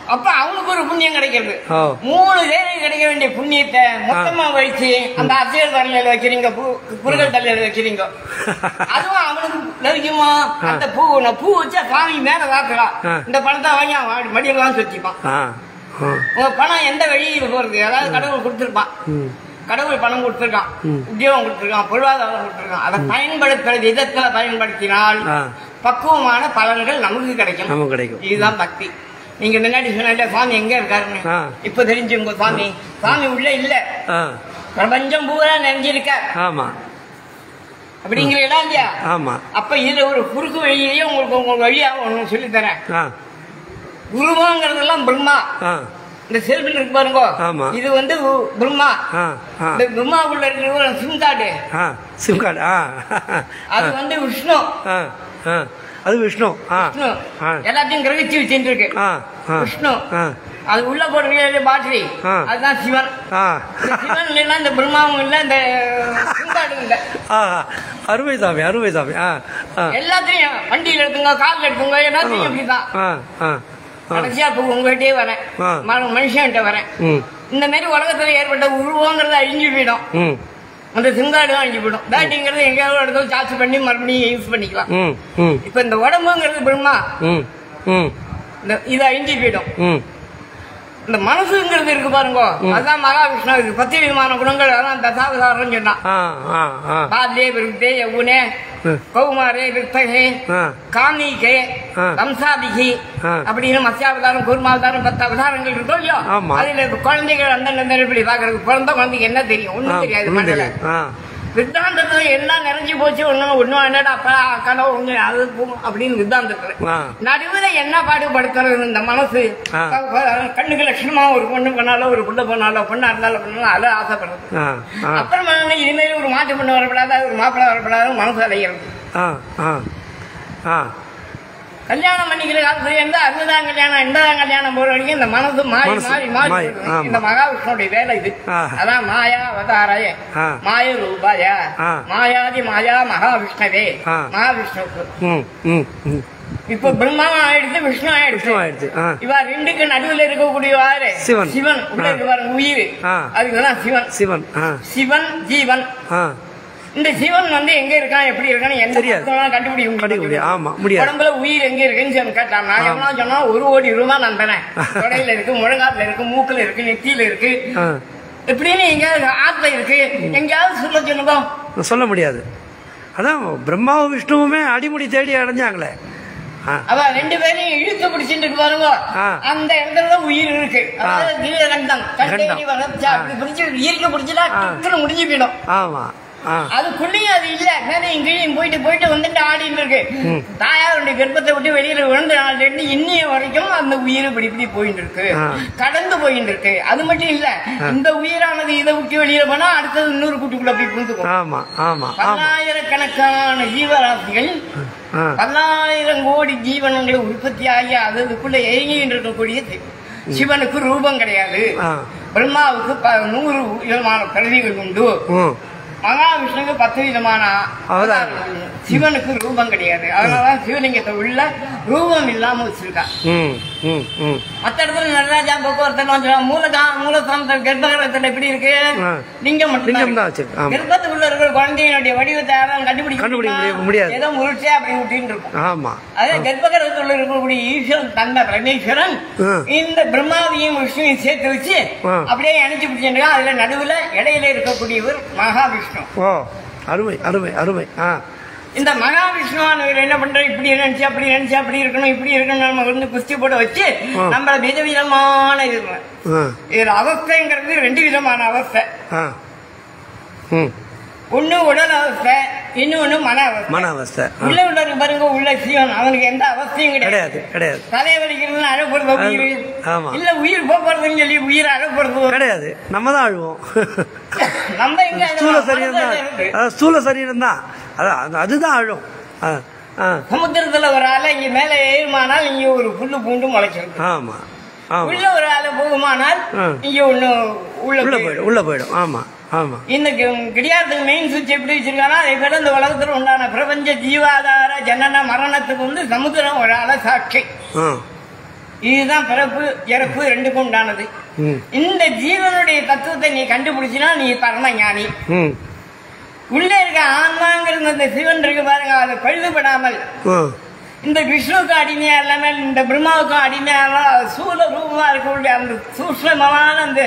[SPEAKER 1] அப்ப அவனுக்கு ஒரு புண்ணியம் கிடைக்கிறது
[SPEAKER 2] ஓ.
[SPEAKER 1] மூணு பேருக்கு கிடைக்க வேண்டிய புண்ணியத்தை மொத்தமா வச்சு அந்த அசையல் தலையில வைக்கிறீங்க பூ- குறுகல் தலையில வைக்கிறீங்க அதுவும் அவனுக்கு லഭിக்குமா அந்த பூ நான் பூ வச்சா சாமி மேல வாக்கலாம்
[SPEAKER 2] ஆ.
[SPEAKER 1] இந்த பணத்தை வாங்கி அவன் வாடி- மடியில வாங்கி வச்சுப்பான்
[SPEAKER 2] ஆ ஆ
[SPEAKER 1] உங்க பணம் எந்த வழியில் போறது அதாவது கடவுள் கொடுத்திருப்பான்
[SPEAKER 2] ம்
[SPEAKER 1] கடவுள் பணம் கொடுத்திருக்கான்
[SPEAKER 2] ம்.
[SPEAKER 1] உத்தியோகம் கொடுத்திருக்கான் பொருளாதாரம் கொடுத்திருக்கான் அதை பயன்படுத்துற விதத்துல பயன்படுத்தினால்
[SPEAKER 2] ஆ.
[SPEAKER 1] பக்குவமான பலன்கள் நமக்கு கிடைக்கும்
[SPEAKER 2] நமக்கு கிடைக்கும்
[SPEAKER 1] இதுதான் பக்தி நீங்க முன்னாடி சொன்ன சுவாமி எங்க இருக்காருன்னு
[SPEAKER 2] ஆ.
[SPEAKER 1] இப்ப தெரிஞ்சுங்க சுவாமி சுவாமி உள்ள இல்ல
[SPEAKER 2] ஆ
[SPEAKER 1] பிரபஞ்சம் பூரா நிறைஞ்சிருக்க
[SPEAKER 2] ஆமாம்
[SPEAKER 1] அப்படிங்கிறீங்களா இல்லையா
[SPEAKER 2] ஆமாம்
[SPEAKER 1] அப்ப இதுல ஒரு குறுக்கு வழியிலேயே உங்களுக்கு உங்க வழியா ஒண்ணு சொல்லி தரேன்
[SPEAKER 2] ஆ
[SPEAKER 1] குருவாங்கிறதெல்லாம் பிரம்மா
[SPEAKER 2] ஆ
[SPEAKER 1] இந்த செல்பில் இருக்கு பாருங்க
[SPEAKER 2] ஆமா.
[SPEAKER 1] இது வந்து உ- பிரம்மா
[SPEAKER 2] ஆ ஆ
[SPEAKER 1] இந்த பிரம்மாவுள்ள இருக்கிற ஒரு சிம் கார்டு
[SPEAKER 2] ஆ சிம் கார்டு ஆ
[SPEAKER 1] அது வந்து விஷ்ணு
[SPEAKER 2] ஆ ஆ அது விஷ்ணு ஆ
[SPEAKER 1] விஷ்ணு
[SPEAKER 2] ஆ
[SPEAKER 1] எல்லாத்தையும் கிரகிச்சு வச்சுட்டு இருக்கு
[SPEAKER 2] ஆ ஆ
[SPEAKER 1] விஷ்ணு
[SPEAKER 2] ஆ
[SPEAKER 1] அது உள்ள போடுற பாட்டரி
[SPEAKER 2] ஆ.
[SPEAKER 1] அதுதான் சிவன்
[SPEAKER 2] ஆ
[SPEAKER 1] இந்த சிவன் இல்லைன்னா இந்த பிரம்மாவும் இல்ல இந்த சிம் கார்டு இல்ல
[SPEAKER 2] ஆ அருமை சாமி அருமை சாமி ஆ ஆ
[SPEAKER 1] எல்லாத்தையும் வண்டியில எடுத்துங்க கார்ல எடுத்துங்க எல்லாத்தையும் இப்படிதான்
[SPEAKER 2] ஆ ஆ ஆ
[SPEAKER 1] கடைசியா இப்ப உங்ககிட்டயே வரேன்
[SPEAKER 2] ஆ.
[SPEAKER 1] ம- மனுஷன்கிட்ட வரேன்
[SPEAKER 2] ம்
[SPEAKER 1] இந்த மாதிரி உலகத்துல ஏற்பட்ட உருவங்கிறது அழிஞ்சு போயிடும்
[SPEAKER 2] ம்
[SPEAKER 1] அந்த சிங்காடும் அழிஞ்சு போயிடும் பேட்டிங்கிறது எங்கேயாவது இடத்துல சார்ஜ் பண்ணி மறுபடியும் யூஸ் பண்ணிக்கலாம்
[SPEAKER 2] ம் ம்
[SPEAKER 1] இப்ப இந்த உடம்புங்கிறது பிரம்மா
[SPEAKER 2] ம் ம்
[SPEAKER 1] இந்த இது அழிஞ்சு போயிடும்
[SPEAKER 2] ம்
[SPEAKER 1] இந்த மனசுங்கிறது இருக்கு பாருங்க அதான் மகாவிஷ்ணு இருக்கு பத்து விதமான குணங்கள் அதான் தசாவதாரம் சொன்னான்
[SPEAKER 2] ஆ ஆ ஆ
[SPEAKER 1] பால்யே விருத்தே யவுனே
[SPEAKER 2] ம்.
[SPEAKER 1] கௌமாரே வித்தகே
[SPEAKER 2] ஆ
[SPEAKER 1] காமிகே
[SPEAKER 2] ஆ.
[SPEAKER 1] வம்சாபிகி
[SPEAKER 2] ஆ.
[SPEAKER 1] அப்படின்னு மத்ஸ்யாவதாரம் கூர்மாவதாரம் பத்து அவதாரங்கள் இருக்கோ இல்லையோ
[SPEAKER 2] ஆமா.
[SPEAKER 1] அதுல இப்ப குழந்தைகள் அந்த இப்படி பாக்குறது பிறந்த குழந்தைக்கு என்ன தெரியும்
[SPEAKER 2] ஆ
[SPEAKER 1] ஒண்ணும் தெரியாது
[SPEAKER 2] ஒன்றும்
[SPEAKER 1] மண்டல
[SPEAKER 2] தெரியாது ஆ
[SPEAKER 1] சித்தாந்தத்துல எல்லாம் நிறைஞ்சு போச்சு ஒண்ணும் ஒண்ணும் என்னடா அப்பா கனவு ஒண்ணு அது போகும் அப்படின்னு சித்தாந்தத்துல
[SPEAKER 2] ஆ
[SPEAKER 1] நடுவுல என்ன பாடுபடுத்துறது இந்த மனசு
[SPEAKER 2] ஆ.
[SPEAKER 1] கண்ணுக்கு லட்சணமா ஒரு பொண்ணு பண்ணாலோ ஒரு புள்ள பண்ணாலோ பொண்ணா இருந்தாலும் பண்ணாலும் அதை ஆசைப்படுறது
[SPEAKER 2] ஆ ஆ
[SPEAKER 1] அப்புறம் என்ன, இனிமேல் ஒரு மாட்டு பொண்ணு வரப்படாது ஒரு மாப்பிள்ளை வரப்படாது மனசு அடைகிறது
[SPEAKER 2] ஆ ஆ ஆ
[SPEAKER 1] கல்யாணம் பண்ணிக்கிற காலத்துல இருந்து அறுபதாம் கல்யாணம் எண்பதாம் கல்யாணம் போற வரைக்கும் இந்த மனசு மாறி
[SPEAKER 2] மனசு
[SPEAKER 1] மாறி மாறி
[SPEAKER 2] மாறி,
[SPEAKER 1] வருது.
[SPEAKER 2] ஆமா.
[SPEAKER 1] இந்த மகாவிஷ்ணுடைய வேலை இது
[SPEAKER 2] ஆ.
[SPEAKER 1] அதான் மாயா அவதாராய
[SPEAKER 2] ஆ.
[SPEAKER 1] மாய ரூபாய
[SPEAKER 2] ஆ.
[SPEAKER 1] மாயாதி மாயா மகாவிஷ்ணவே
[SPEAKER 2] ஆ.
[SPEAKER 1] மகாவிஷ்ணுக்கு
[SPEAKER 2] ம் ம் ம்
[SPEAKER 1] இப்ப பிரம்மாவும் ஆயிடுச்சு விஷ்ணு
[SPEAKER 2] விஷ்ணு
[SPEAKER 1] ஆயிடுச்சு
[SPEAKER 2] ஆயிடுச்சு ஆ
[SPEAKER 1] இவா ரெண்டுக்கு நடுவுல இருக்கக்கூடிய யாரு
[SPEAKER 2] சிவன்.
[SPEAKER 1] சிவன் உள்ள
[SPEAKER 2] ஆ.
[SPEAKER 1] இருக்கு பாருங்க உயிர்
[SPEAKER 2] ஆ.
[SPEAKER 1] அதுக்குதான் சிவன்
[SPEAKER 2] சிவன் ஆ
[SPEAKER 1] சிவன் ஜீவன்
[SPEAKER 2] ஆ
[SPEAKER 1] இந்த சிவன் வந்து எங்க இருக்கான் எப்படி இருக்கான்னு எந்த
[SPEAKER 2] தெரியாது.
[SPEAKER 1] பக்கத்துலலாம் கண்டுபிடிக்க
[SPEAKER 2] கண்டுபிடிக்க
[SPEAKER 1] முடியாது
[SPEAKER 2] முடியாது. ஆமா, முடியாது.
[SPEAKER 1] உடம்புல உயிர் எங்க இருக்குன்னு சொல்லி கேட்டான் நான் எவ்வளோ சொன்னா ஒரு கோடி ரூபா நான் தரேன் தொடையில இருக்கு முழங்காட்டுல இருக்கு மூக்குல இருக்கு நெத்தியில இருக்கு
[SPEAKER 2] ஆ
[SPEAKER 1] இப்படின்னு எங்கேயாவது ஆத்துல இருக்கு எங்கேயாவது சொல்ல சொல்லுங்க
[SPEAKER 2] சொல்ல முடியாது அதான் பிரம்மாவும் விஷ்ணுவுமே அடிமுடி தேடி அடைஞ்சாங்களே ஆ
[SPEAKER 1] அவ ரெண்டு பேரையும் இழுத்து பிடிச்சிட்டு இருக்கு பாருங்க
[SPEAKER 2] ஆ.
[SPEAKER 1] அந்த இடத்துல தான் உயிர் இருக்கு அதாவது திவ்யகண்டம் கண்டேரி வளர்ச்சி அப்படி பிடிச்சி இயற்கை பிடிச்சதா டக்குன்னு முடிஞ்சு போயிடும்
[SPEAKER 2] ஆமாம் ஆ
[SPEAKER 1] அதுக்குள்ளேயும் அது இல்ல மேலே இங்கேயும் போயிட்டு போயிட்டு வந்துட்டு ஆடிட்டு இருக்கு
[SPEAKER 2] ம்.
[SPEAKER 1] தாயாருடைய கர்ப்பத்தை விட்டு வெளியில விழுந்த நாள்ல இருந்து இன்னைய வரைக்கும் அந்த உயிர் இப்படி இப்படி போயிட்டு இருக்கு
[SPEAKER 2] ஆ.
[SPEAKER 1] கடந்து போயிட்டு இருக்கு அது மட்டும் இல்ல இந்த உயிரானது இதை விட்டு வெளியில போனா அடுத்தது இன்னொரு கூட்டுக்குள்ள போய் புரிந்துக்கும்
[SPEAKER 2] ஆமாம் ஆமாம் ஆமாம்
[SPEAKER 1] பல்லாயிரக்கணக்கான ஜீவராசிகள்
[SPEAKER 2] ஆ
[SPEAKER 1] பல்லாயிரம் கோடி ஜீவனங்களை உற்பத்தியாகி அதுக்குள்ள இயங்கிட்டு இருக்கக்கூடிய சி- சிவனுக்கு ரூபம் கிடையாது
[SPEAKER 2] ஆ
[SPEAKER 1] பிரம்மாவுக்கு ப- நூறு விதமான பிறவிகள் உண்டு
[SPEAKER 2] ம்
[SPEAKER 1] மகாவிஷ்ணுக்கு பத்து விதமான
[SPEAKER 2] அவதாரம்.
[SPEAKER 1] அவதாரம். சிவனுக்கு ரூபம் கிடையாது அதனாலதான் சிவலிங்கத்தை உள்ள ரூபம் இல்லாம வச்சிருக்கா
[SPEAKER 2] ம் ம் ம்
[SPEAKER 1] மத்த இடத்துல நடராஜா போக்குவரத்து மூலதா மூலஸ்தானத்தில் கர்ப்பகிரகத்துல எப்படி இருக்கு
[SPEAKER 2] ஆ.
[SPEAKER 1] லிங்கம் மட்டும்
[SPEAKER 2] லிங்கம் தான் வச்சிருக்கு, ஆமா.
[SPEAKER 1] கர்ப்பத்துக்குள்ள இருக்கிற குழந்தையினுடைய வடிவத்தை யாரும் கண்டுபிடிக்க
[SPEAKER 2] கண்டுபிடிக்க
[SPEAKER 1] முடியுமா?
[SPEAKER 2] முடிய- முடியாது.
[SPEAKER 1] ஏதோ முருட்சே அப்படி விட்டின்னு இருக்கும்
[SPEAKER 2] ஆமாம்
[SPEAKER 1] அதே கர்ப்பகிரகத்துல இருக்கக்கூடிய ஈஸ்வரன் தந்த பரமேஸ்வரன்
[SPEAKER 2] ஆ.
[SPEAKER 1] இந்த பிரம்மாவையும் விஷ்ணுவையும் சேர்த்து வச்சு
[SPEAKER 2] ஆ.
[SPEAKER 1] அப்படியே இணைச்சு பிடிச்சிருக்கா அதுல நடுவுல இடையில இருக்கக்கூடியவர் மகாவிஷ்ணு
[SPEAKER 2] ஓ அருமை அருமை அருமை ஆ
[SPEAKER 1] இந்த மகாவிஷ்ணுவானவர் என்ன பண்ற இப்படி நினைச்சு அப்படி நினைச்சு அப்படி இருக்கணும் இப்படி இருக்கணும் நம்ம வந்து குஸ்தி போட வச்சு
[SPEAKER 2] ஆ.
[SPEAKER 1] நம்மள விதவிதமான இது
[SPEAKER 2] ஆ
[SPEAKER 1] இதுல அவஸ்தைங்கிறது ரெண்டு விதமான அவஸ்தை
[SPEAKER 2] ஆ ம்
[SPEAKER 1] ஒண்ணு உடல் அவஸ்தை இன்னொன்னு மன அவஸ்தை
[SPEAKER 2] மன அவஸ்தை ஆ.
[SPEAKER 1] உள்ள உள்ள இருக்கு பாருங்க உள்ள சீவன் அவனுக்கு எந்த அவஸ்தையும் கிடையாது
[SPEAKER 2] கிடையாது கிடையாது
[SPEAKER 1] தலைவலிக்கிறது அழப்படுறது உயிர்
[SPEAKER 2] ஆமா.
[SPEAKER 1] இல்ல உயிர் போக்குறதுன்னு சொல்லி உயிர் அழப்படுறது
[SPEAKER 2] கிடையாது நம்ம தான் அழுவோம்
[SPEAKER 1] நம்ம எங்க
[SPEAKER 2] ஸ்தூல
[SPEAKER 1] அழுவோம்?
[SPEAKER 2] சரீரம் தான்
[SPEAKER 1] மனசுல இருக்கு.
[SPEAKER 2] அதான் ஸ்தூல சரீரம் தான் அதான் அது- அதுதான் அழும் ஆ ஆ
[SPEAKER 1] சமுத்திரத்துல ஒரு ஆளை இங்க மேல ஏறுமானால் இங்க ஒரு புல்லு பூண்டு முளைச்சிருக்கு
[SPEAKER 2] ஆமாம் ஆமாம்
[SPEAKER 1] உள்ள ஒரு ஆளை போகுமானால்
[SPEAKER 2] ஆ.
[SPEAKER 1] இங்க ஒண்ணு உள்ள
[SPEAKER 2] உள்ள
[SPEAKER 1] போயிடும்.
[SPEAKER 2] போயிடும் உள்ள போயிடும் ஆமாம் ஆமாம்
[SPEAKER 1] இந்த கி- கிடையாதுக்கு மெயின் சுவிட்ச் எப்படி வச்சிருக்கானா அதை விட இந்த உலகத்துல உண்டான பிரபஞ்ச ஜீவாதார ஜனன மரணத்துக்கு வந்து சமுத்திரம் ஒரு ஆள சாட்சி
[SPEAKER 2] ஆ
[SPEAKER 1] இதுதான் பிறப்பு இறப்பு ரெண்டுக்கும் உண்டானது
[SPEAKER 2] ம்
[SPEAKER 1] இந்த ஜீவனுடைய தத்துவத்தை நீ கண்டுபிடிச்சினா நீ பரம ஞானி
[SPEAKER 2] ம்
[SPEAKER 1] உள்ளே இருக்க ஆன்மாங்கிறது அந்த சிவன் இருக்கு பாருங்க அதை பழுதுபடாமல்
[SPEAKER 2] ம்
[SPEAKER 1] இந்த விஷ்ணுவுக்கு அடிமையா இல்லாம இந்த பிரம்மாவுக்கும் அடிமையா இல்லாம சூல ரூபமா இருக்கக்கூடிய அந்த சூக்ஷ்மமான அந்த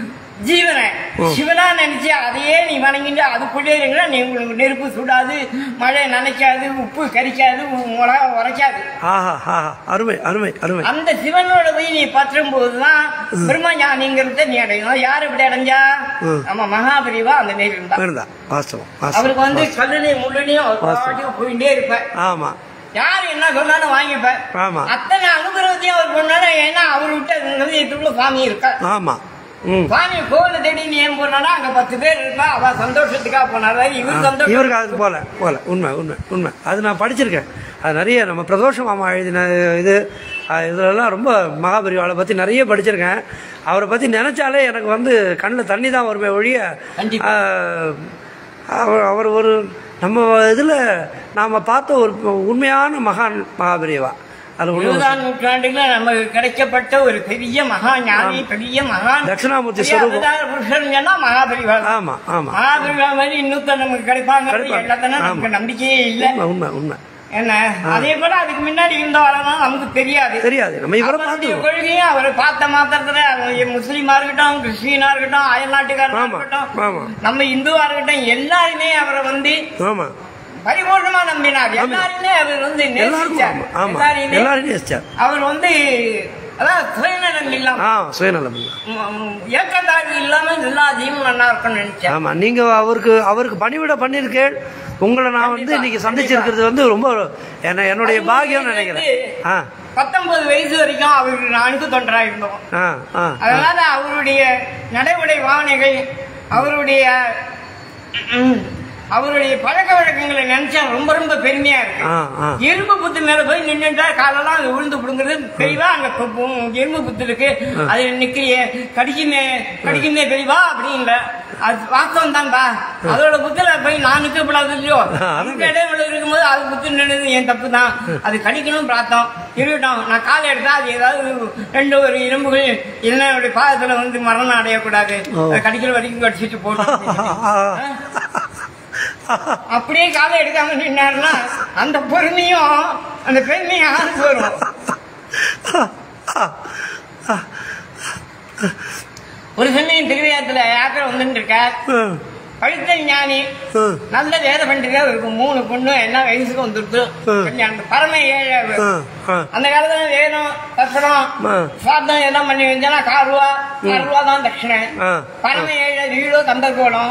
[SPEAKER 1] ஜீவனை
[SPEAKER 2] ஓ.
[SPEAKER 1] சிவனா நினைச்சு அதையே நீ வணங்கிட்டு அதுக்குள்ளே இருக்கிற நீ உங்களுக்கு நெருப்பு சுடாது மழை நனைக்காது உப்பு கரிக்காது உ- மிளகா உரைக்காது
[SPEAKER 2] ஆஹா ஆஹா அருமை அருமை அருமை
[SPEAKER 1] அந்த சிவனோட போய் நீ பற்றும் போதுதான் பிரம்ம ஞானிங்கிறத நீ அடையணும் யார் இப்படி அடைஞ்சா
[SPEAKER 2] ம்.
[SPEAKER 1] நம்ம மகாபரிவா அந்த நேரம் இருந்தா
[SPEAKER 2] வேணுதா வாஸ்தவம் வாஸ்தவம்
[SPEAKER 1] அவருக்கு வந்து கல்லுலையும் முள்ளுலையும் ஒரு பாட்டுக்கு போயிட்டே இருப்பேன்
[SPEAKER 2] ஆமா
[SPEAKER 1] யார் என்ன சொன்னாலும் வாங்கிப்பேன்
[SPEAKER 2] ஆமா
[SPEAKER 1] அத்தனை அனுகிரகத்தையும் அவர் பண்ணாரு ஏன்னா அவர் விட்ட ஹிருதயத்துக்குள்ள சுவாமி இருக்கா
[SPEAKER 2] ஆமா ம்
[SPEAKER 1] சுவாமி கோவில தேடி நீ ஏன் போனா அங்க பத்து பேர் இருப்பா அவ சந்தோஷத்துக்காக போனாரு இவர் சந்தோஷம்
[SPEAKER 2] இவருக்கு அது போல போல உண்மை உண்மை உண்மை அது நான் படிச்சிருக்கேன் அது நிறைய நம்ம பிரதோஷ மாமா எழுதின இது அஹ் இதுலலாம் ரொம்ப மகாபரிவாளை பற்றி நிறைய படிச்சிருக்கேன் அவரை பற்றி நினச்சாலே எனக்கு வந்து கண்ணில் தண்ணி தான் வருமே ஒழிய
[SPEAKER 1] கண்டிப்பா.
[SPEAKER 2] அஹ், அவர் அவர் ஒரு நம்ம இதில் நாம் பார்த்த ஒரு உண்மையான மகான் மகாபரிவா அது ஒன்று
[SPEAKER 1] இருபதாம் நூற்றாண்டுல நமக்கு கிடைக்கப்பட்ட ஒரு பெரிய மகா ஞானி பெரிய மகான்
[SPEAKER 2] தட்சிணாமூர்த்தி
[SPEAKER 1] பெரிய
[SPEAKER 2] ஸ்வரூபம்.
[SPEAKER 1] அவதார புருஷன் சொன்னா மகாபரிவா
[SPEAKER 2] ஆமாம் ஆமாம்
[SPEAKER 1] மகாபரிவா மாதிரி இன்னொருத்தர் நமக்கு கிடைப்பாங்க
[SPEAKER 2] கிடைப்பாங்க.
[SPEAKER 1] எல்லாத்தனா நமக்கு
[SPEAKER 2] ஆமா.
[SPEAKER 1] நம்பிக்கையே இல்லை
[SPEAKER 2] உண்மை உண்மை உண்மை
[SPEAKER 1] என்ன அதே போல அதுக்கு முன்னாடி இருந்தவரெல்லாம் நமக்கு தெரியாது
[SPEAKER 2] தெரியாது நம்ம இவரை
[SPEAKER 1] அவருடைய
[SPEAKER 2] பார்த்துருக்கோம்
[SPEAKER 1] கொள்கையும் அவர் பார்த்த மாத்திரத்துல அவர் முஸ்லீமா இருக்கட்டும் கிறிஸ்டியனா இருக்கட்டும் அயல் நாட்டுக்காரனா
[SPEAKER 2] ஆமா,
[SPEAKER 1] இருக்கட்டும்
[SPEAKER 2] ஆமா.
[SPEAKER 1] நம்ம இந்துவா இருக்கட்டும் எல்லாருமே அவரை வந்து
[SPEAKER 2] ஆமாம்
[SPEAKER 1] பரிபூர்ணமா நம்பினார் எல்லாருமே அவர் வந்து
[SPEAKER 2] எல்லாருக்கும்
[SPEAKER 1] நேசிச்சார்
[SPEAKER 2] ஆமாம் ஆமாம்
[SPEAKER 1] எல்லாரையுமே
[SPEAKER 2] எல்லாரும் நேசிச்சார்
[SPEAKER 1] அவர் வந்து அதான் சுயநலம் இல்லாம
[SPEAKER 2] ஆ சுயநலம் இல்லை
[SPEAKER 1] ம், ம், ஏக்கத்தாழ்வு இல்லாம எல்லா ஜீவனும் நல்லா இருக்கும்னு நினைச்சார்
[SPEAKER 2] ஆமா நீங்க அவருக்கு அவருக்கு பணிவிட பண்ணிருக்கேன் உங்களை நான் வந்து இன்னைக்கு சந்திச்சிருக்கிறது வந்து ரொம்ப என்ன என்னுடைய பாக்கியம் நினைக்கிறேன் ஆ
[SPEAKER 1] பத்தொன்பது வயசு வரைக்கும் அவருக்கு நான்கு தொண்டரா இருந்தோம்
[SPEAKER 2] ஆ ஆ
[SPEAKER 1] அதனால அவருடைய நடைமுறை பாவனைகள் அவருடைய ம், அவருடைய பழக்க வழக்கங்களை நினைச்சா ரொம்ப ரொம்ப பெருமையா இருக்கு
[SPEAKER 2] ஆ ஆ
[SPEAKER 1] எறும்பு புத்து மேல போய் நின்னுட்டா காலெல்லாம் அது விழுந்து புடுங்குறது பெரியவா அங்க பு- பு- எறும்பு புத்து இருக்கு அது நிக்கிறிய கடிக்குமே கடிக்குமே பெரியவா அப்படின்ல அது வாஸ்தவம் தான்பா அதோட புத்துல போய் நான் நிற்கப்படாது இல்லையோ
[SPEAKER 2] அதான்.
[SPEAKER 1] அந்த இடைவெளி இருக்கும்போது அது புத்து நின்றது என் தப்பு தான் அது கடிக்கணும் பிரார்த்தம் இருக்கட்டும் நான் காலை எடுத்தா அது ஏதாவது ரெண்டு ஒரு இரும்புகள் என்னுடைய பாதத்துல வந்து மரணம் அடையக்கூடாது
[SPEAKER 2] ஓ.
[SPEAKER 1] அது கடிக்கிற வரைக்கும் கடிச்சிட்டு போட்டோம் அப்படியே காலை எடுக்காம நின்னாருன்னா அந்த பொறுமையும் அந்த பெருமையும் யாருக்கு வரும் ஒரு சமயம் திருவிழாத்துல யாத்திரை வந்துட்டு இருக்க படித்த ஞானி நல்ல வேத பண்டிகை இருக்கு மூணு பொண்ணு என்ன வயசுக்கு வந்துருது கல்யாணம் பரம ஏழை அவரு. அந்த காலத்துல வேணும் தர்சனம்
[SPEAKER 2] ஆ.
[SPEAKER 1] சாத்தம் எல்லாம் பண்ணி வச்சா காருவா கருவா தான் தட்சிணை
[SPEAKER 2] ஆ.
[SPEAKER 1] பரம ஏழை வீடோ கந்தர்கோடம்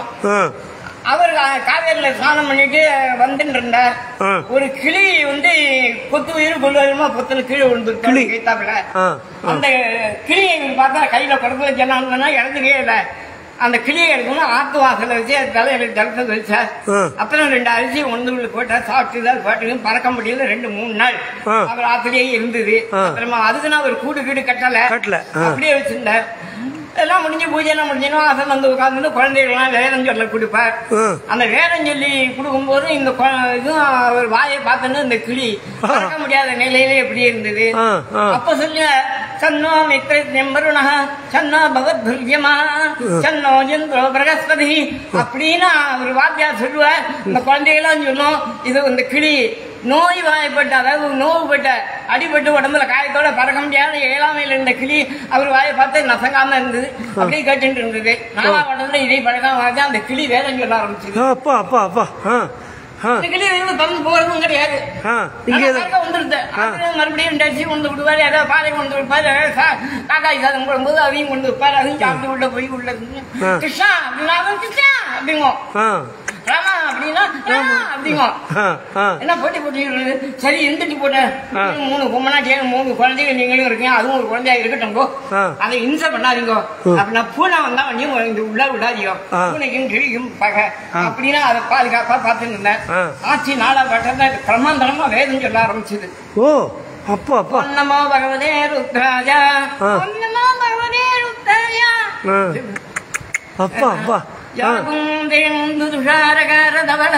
[SPEAKER 1] அவர் கா- காவேரியில ஸ்நானம் பண்ணிட்டு வந்துட்டு இருந்தார்
[SPEAKER 2] ஆ.
[SPEAKER 1] ஒரு கிளி வந்து கொத்து உயிர் கொள்ளுமா பொத்துல கீழே விழுந்துருக்காரு
[SPEAKER 2] கிளி.
[SPEAKER 1] கைத்தாப்புல
[SPEAKER 2] ஆ, ஆ.
[SPEAKER 1] அந்த கிளியை இவர் பார்த்தா கையில கொடுத்து வச்சா இறந்துக்கே இல்லை அந்த கிளியை எடுக்கணும் ஆத்து வாசல்ல வச்சு அது தலையில ஜலத்தை வச்சார்
[SPEAKER 2] ஆ.
[SPEAKER 1] அப்புறம் ரெண்டு அரிசி ஒன்று போட்டார் சாப்பிட்டு தான் பாட்டுக்கு பறக்க முடியல ரெண்டு மூணு நாள்
[SPEAKER 2] ஆ.
[SPEAKER 1] அவர் ஆத்துலயே இருந்தது
[SPEAKER 2] ஆ.
[SPEAKER 1] அப்புறமா அதுக்கு நான் ஒரு கூடு கீடு கட்டல
[SPEAKER 2] கட்டல, ஆ.
[SPEAKER 1] அப்படியே வச்சிருந்தார் எல்லாம் முடிஞ்சு பூஜை எல்லாம் முடிஞ்சுன்னா வாசல் வந்து உட்கார்ந்து குழந்தைகள்லாம் வேதம் சொல்ல கொடுப்பார்
[SPEAKER 2] ஆ.
[SPEAKER 1] அந்த வேதம் சொல்லி கொடுக்கும்போது இந்த கொ- இதுவும் அவர் வாயை பார்த்துன்னு இந்த கிளி பறக்க முடியாத நிலையில எப்படி இருந்தது
[SPEAKER 2] ஆ, ஆ.
[SPEAKER 1] அப்ப சொல்ல சன்னோ மித்ர நெம்பருணா சன்னோ பகவத் துர்யமா சன்னோ ஜந்திரோ பிரகஸ்பதி அப்படின்னு ஒரு வாத்தியா சொல்லுவார் இந்த குழந்தைகளாம் சொல்லும் இது இந்த கிளி நோய் வாய்ப்பட்ட அதாவது நோவுப்பட்ட அடிபட்டு உடம்புல காயத்தோட பறக்க முடியாத ஏழாமையில இருந்த கிளி அவர் வாயை பார்த்து நசங்காம இருந்தது அப்படியே கேட்டுட்டு இருந்தது நாலாம் உடம்புல இதே பழக்கம் வாங்க அந்த கிளி வேதம் சொல்ல ஆரம்பிச்சது
[SPEAKER 2] அப்பா அப்பா அப்பா ஆ ஆ
[SPEAKER 1] அந்த கிளி வந்து பறந்து போறதும் கிடையாது
[SPEAKER 2] ஆ இங்கே
[SPEAKER 1] ஆனா பறக்க வந்துருது அப்புறம் மறுபடியும் டச்சு கொண்டு விடுவாரு ஏதாவது பாதை கொண்டு விடுப்பாரு சா- காக்காய் சாதம் போடும்போது அதையும் கொண்டு வைப்பாரு அதையும் சாப்பிட்டு உள்ள போய் உள்ள இருந்து,
[SPEAKER 2] ஆ.
[SPEAKER 1] கிருஷ்ணா அப்படின்னா அவன் கிருஷ்ணா அப்படிங்கும்
[SPEAKER 2] ஆ
[SPEAKER 1] ராமா அப்படின்னா ராமா அப்படிங்கும்
[SPEAKER 2] ஆ ஆ
[SPEAKER 1] என்ன போட்டி போட்டி சரி எந்திரிச்சு போட்டேன்
[SPEAKER 2] ஆ.
[SPEAKER 1] மூணு பொம்மனா சேர்ந்து மூணு குழந்தைங்க நீங்களும் இருக்கீங்க அதுவும் ஒரு குழந்தையா இருக்கட்டும் போ.
[SPEAKER 2] ஆ.
[SPEAKER 1] அதை இன்ச பண்ணாதீங்க அப்படின்னா பூனை வந்தா வண்டியும் இங்க உள்ள விடாதீங்க
[SPEAKER 2] ஆ.
[SPEAKER 1] பூனைக்கும் கிழிக்கும் பகை
[SPEAKER 2] ஆ.
[SPEAKER 1] அப்படின்னா அதை பாதுகாப்பா பார்த்துட்டு இருந்தேன்
[SPEAKER 2] ஆ.
[SPEAKER 1] ஆட்சி நாளா பட்டத பிரமாந்தரமா வேதம் சொல்ல ஆரம்பிச்சது
[SPEAKER 2] ஓ அப்பா அப்பா
[SPEAKER 1] ஒன்னமோ பகவதே ருத்ராஜா
[SPEAKER 2] ஆ.
[SPEAKER 1] ஒன்னமோ பகவதே ருத்ராஜா
[SPEAKER 2] ஆ அப்பா அப்பா ஆ
[SPEAKER 1] யாகும் தேந்து துஷாரகார தவள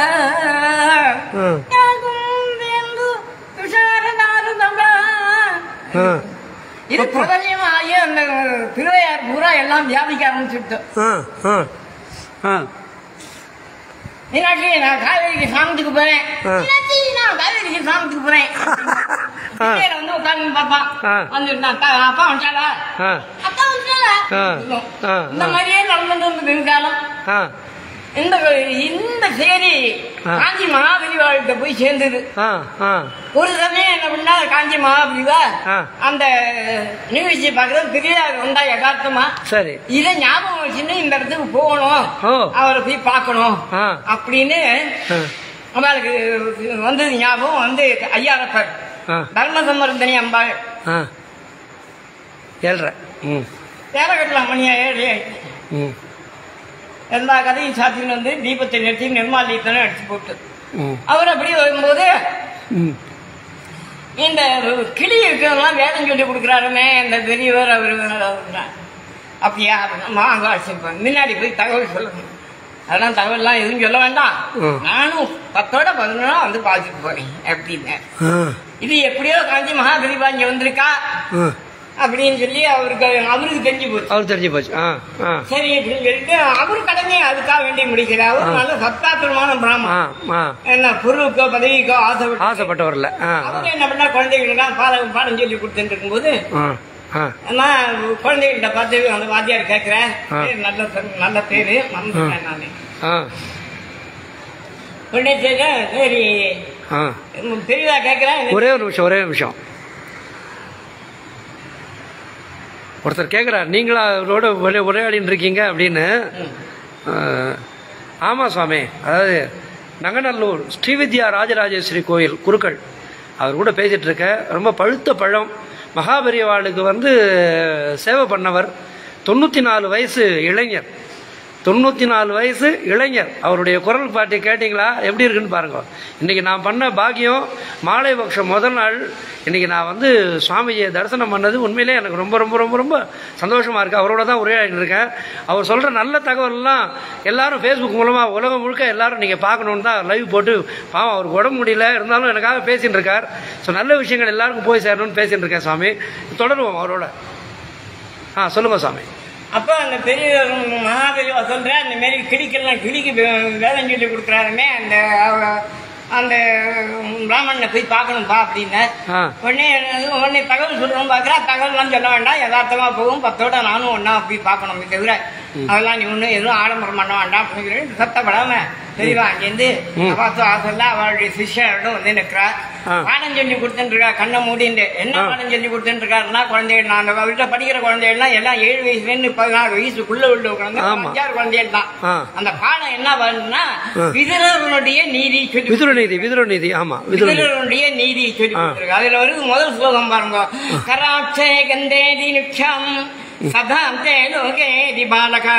[SPEAKER 2] ஆ
[SPEAKER 1] யாகும் தேந்து துஷாரகார தவள
[SPEAKER 2] ஆ
[SPEAKER 1] இது பிரபல்யமாகி அந்த திருவையார் பூரா எல்லாம் வியாபிக்க ஆரம்பிச்சுட்டு
[SPEAKER 2] ஆ ஆ ஆ
[SPEAKER 1] மீனாட்சி நான் காவேரிக்கு சாமத்துக்கு போறேன்
[SPEAKER 2] ஆ.
[SPEAKER 1] மீனாட்சி நான் காவேரிக்கு சாமத்துக்கு போறேன்
[SPEAKER 2] ஆ.
[SPEAKER 1] கீழே வந்து உட்கார்ந்து பாப்பான்
[SPEAKER 2] ஆ.
[SPEAKER 1] வந்துட்டான் தா- அப்பா வந்துட்டாளா
[SPEAKER 2] ஆ
[SPEAKER 1] அப்பா வந்துட்டாளா
[SPEAKER 2] ஆ.
[SPEAKER 1] சொல்லும்.
[SPEAKER 2] ஆ.
[SPEAKER 1] இந்த மாதிரியே நடந்துட்டு இருந்தது பிற்காலம்
[SPEAKER 2] ஆ
[SPEAKER 1] இந்த இந்த சேரி
[SPEAKER 2] ஆ.
[SPEAKER 1] காஞ்சி மகாபலிவாழ்கிட்ட போய் சேர்ந்தது
[SPEAKER 2] ஆ ஆ
[SPEAKER 1] ஒரு சமயம் என்ன பண்ணா காஞ்சி மகாபலிவா
[SPEAKER 2] ஆ.
[SPEAKER 1] அந்த நிகழ்ச்சி பார்க்கறது பெரியார் வந்தா யதார்த்தமா
[SPEAKER 2] சரி
[SPEAKER 1] இதை ஞாபகம் வச்சுன்னு இந்த இடத்துக்கு போகணும்
[SPEAKER 2] ஓ.
[SPEAKER 1] அவரை போய் பார்க்கணும்
[SPEAKER 2] ஆ.
[SPEAKER 1] அப்படின்னு
[SPEAKER 2] ஆ
[SPEAKER 1] அவளுக்கு வந்தது ஞாபகம் வந்து ஐயாரப்பர்
[SPEAKER 2] ஆ
[SPEAKER 1] தர்மசம்பரந்தனி அம்பாள்
[SPEAKER 2] ஆ ஏழ்ரை ம்
[SPEAKER 1] தேரகட்டலாம் மணியா ஏழு
[SPEAKER 2] ம்
[SPEAKER 1] எல்லா கதையும் சாத்தின்னு வந்து தீபத்தை நிறுத்தி நிர்மாலித்தனை அடிச்சு போட்டு
[SPEAKER 2] ம்
[SPEAKER 1] அவர் அப்படி வரும்போது
[SPEAKER 2] ம்
[SPEAKER 1] இந்த கிளி இருக்கிறதெல்லாம் வேதம் சொல்லி கொடுக்குறாருமே இந்த பெரியவர் அவர் அப்படியா வாங்க அழைச்சிருப்பாங்க முன்னாடி போய் தகவல் சொல்லணும் அதெல்லாம் தகவல்லாம் எதுவும் சொல்ல வேண்டாம்
[SPEAKER 2] ம்.
[SPEAKER 1] நானும் பத்தோட பதினொன்னா வந்து பார்த்துட்டு போறேன் அப்படின்னு
[SPEAKER 2] ஆ
[SPEAKER 1] இது எப்படியோ காஞ்சி மகாபெரிவா இங்க வந்திருக்கா
[SPEAKER 2] ஆ
[SPEAKER 1] அப்படின்னு சொல்லி அவருக்கு அவருக்கு தெரிஞ்சு போச்சு
[SPEAKER 2] அவர் தெரிஞ்சு போச்சு ஆ ஆ
[SPEAKER 1] சரி அப்படின்னு சொல்லிட்டு அவரு கடமையை அதுக்காக வேண்டி முடிக்கிறார் அவர் நல்ல சத்தாத்துவமான
[SPEAKER 2] ஆ
[SPEAKER 1] பிராமணன்
[SPEAKER 2] ஆ
[SPEAKER 1] என்ன பொருளுக்கோ பதவிக்கோ ஆசைப்பட்டு
[SPEAKER 2] ஆசைப்பட்டவர்ல ஆ ஆ
[SPEAKER 1] அவங்க என்ன பண்ணா குழந்தைகளுக்கு பாடம் பாடம் சொல்லி கொடுத்துட்டு இருக்கும்போது
[SPEAKER 2] ஆ ஆ
[SPEAKER 1] நான் குழந்தைகிட்ட பார்த்து அந்த வாத்தியார் கேட்கிறேன்
[SPEAKER 2] ஆ.
[SPEAKER 1] பேர் நல்ல பேரு, நல்ல பேரு மறந்துட்டேன் நானு
[SPEAKER 2] ஆ
[SPEAKER 1] உடனே சரி சரி
[SPEAKER 2] ஆ
[SPEAKER 1] பெரியதா கேட்கிறேன்
[SPEAKER 2] ஒரே ஒரு நிமிஷம் ஒரே நிமிஷம் ஒருத்தர் கேட்குறார் நீங்களா அவரோட உரை உரையாடின்னு இருக்கீங்க அப்படின்னு
[SPEAKER 1] ம்.
[SPEAKER 2] ஆமாம் சுவாமி அதாவது நங்கநல்லூர் ஸ்ரீவித்யா ராஜராஜேஸ்வரி கோயில் குருக்கள் அவர் கூட பேசிகிட்டு இருக்க ரொம்ப பழுத்த பழம் மகாபெரியவாளுக்கு வந்து சேவை பண்ணவர் தொண்ணூற்றி நாலு வயசு இளைஞர் தொண்ணூற்றி நாலு வயசு இளைஞர் அவருடைய குரல் பாட்டு கேட்டிங்களா எப்படி இருக்குன்னு பாருங்க இன்றைக்கி நான் பண்ண பாக்கியம் மாலை பக்ஷம் முதல் நாள் இன்றைக்கி நான் வந்து சுவாமிஜியை தரிசனம் பண்ணது உண்மையிலே எனக்கு ரொம்ப ரொம்ப ரொம்ப ரொம்ப சந்தோஷமாக இருக்குது அவரோட தான் உரையாடிட்டு இருக்கேன் அவர் சொல்கிற நல்ல தகவல்லாம் எல்லாரும் ஃபேஸ்புக் மூலமாக உலகம் முழுக்க எல்லாரும் நீங்கள் பார்க்கணுன்னு தான் லைவ் போட்டு பாவம் அவருக்கு உடம்பு முடியல இருந்தாலும் எனக்காக பேசின்னு இருக்கார் ஸோ நல்ல விஷயங்கள் எல்லாருக்கும் போய் சேரணும்னு பேசின்னு இருக்கேன் சுவாமி தொடருவோம் அவரோட ஆ சொல்லுங்கள் சுவாமி
[SPEAKER 1] அப்ப அந்த பெரிய மகாபெரியவா சொல்ற அந்த மாதிரி கிளிக்கெல்லாம் கிளிக்கு வே- வேதம் சொல்லி கொடுக்குறாருமே அந்த அவ- அந்த பிராமணனை போய் பார்க்கணும்பா அப்படின்னு
[SPEAKER 2] ஆ
[SPEAKER 1] உடனே உடனே தகவல் சொல்றோம் பார்க்குறா தகவல்லாம் சொல்ல வேண்டாம் யதார்த்தமா போகும் பத்தோட நானும் ஒண்ணா போய் பார்க்கணும் தவிர அதெல்லாம் நீ ஒன்றும் எதுவும் ஆடம்பரம் பண்ண வேண்டாம் அப்படின்னு சொல்லி சத்தப்படாம தெரியவா அங்கேருந்து
[SPEAKER 2] ம்.
[SPEAKER 1] பார்த்து ஆசல்ல அவளுடைய சிஷ்யரோட வந்து நிற்கிறா
[SPEAKER 2] ஆ.
[SPEAKER 1] பாடம் சொல்லி கொடுத்துட்டு இருக்கா கண்ணை மூடிண்டு என்ன
[SPEAKER 2] ஆ.
[SPEAKER 1] பாடம் சொல்லி கொடுத்துட்டு இருக்காருன்னா குழந்தைகள் நான் அந்த வீட்டில் படிக்கிற குழந்தைகள்லாம் எல்லாம் ஏழு வயசுல இருந்து பதினாறு வயசுக்குள்ள உள்ள குழந்தை
[SPEAKER 2] ஆமா.
[SPEAKER 1] அஞ்சாறு குழந்தைகள் தான்
[SPEAKER 2] ஆ.
[SPEAKER 1] அந்த பாடம் என்ன பண்ணுன்னா
[SPEAKER 2] ஆ.
[SPEAKER 1] விதுரனுடைய நீதி சொல்லி
[SPEAKER 2] விதுரநீதி விதுரநீதி ஆமாம் விதுரநீதி
[SPEAKER 1] விதுரனுடைய நீதி சொல்லி
[SPEAKER 2] ஆ.
[SPEAKER 1] கொடுத்திருக்கு அதுல வருது முதல் ஸ்லோகம் பாருங்க கராட்சே கந்தேதி நிக்ஷம் சதாந்தே லோகேதி பாலக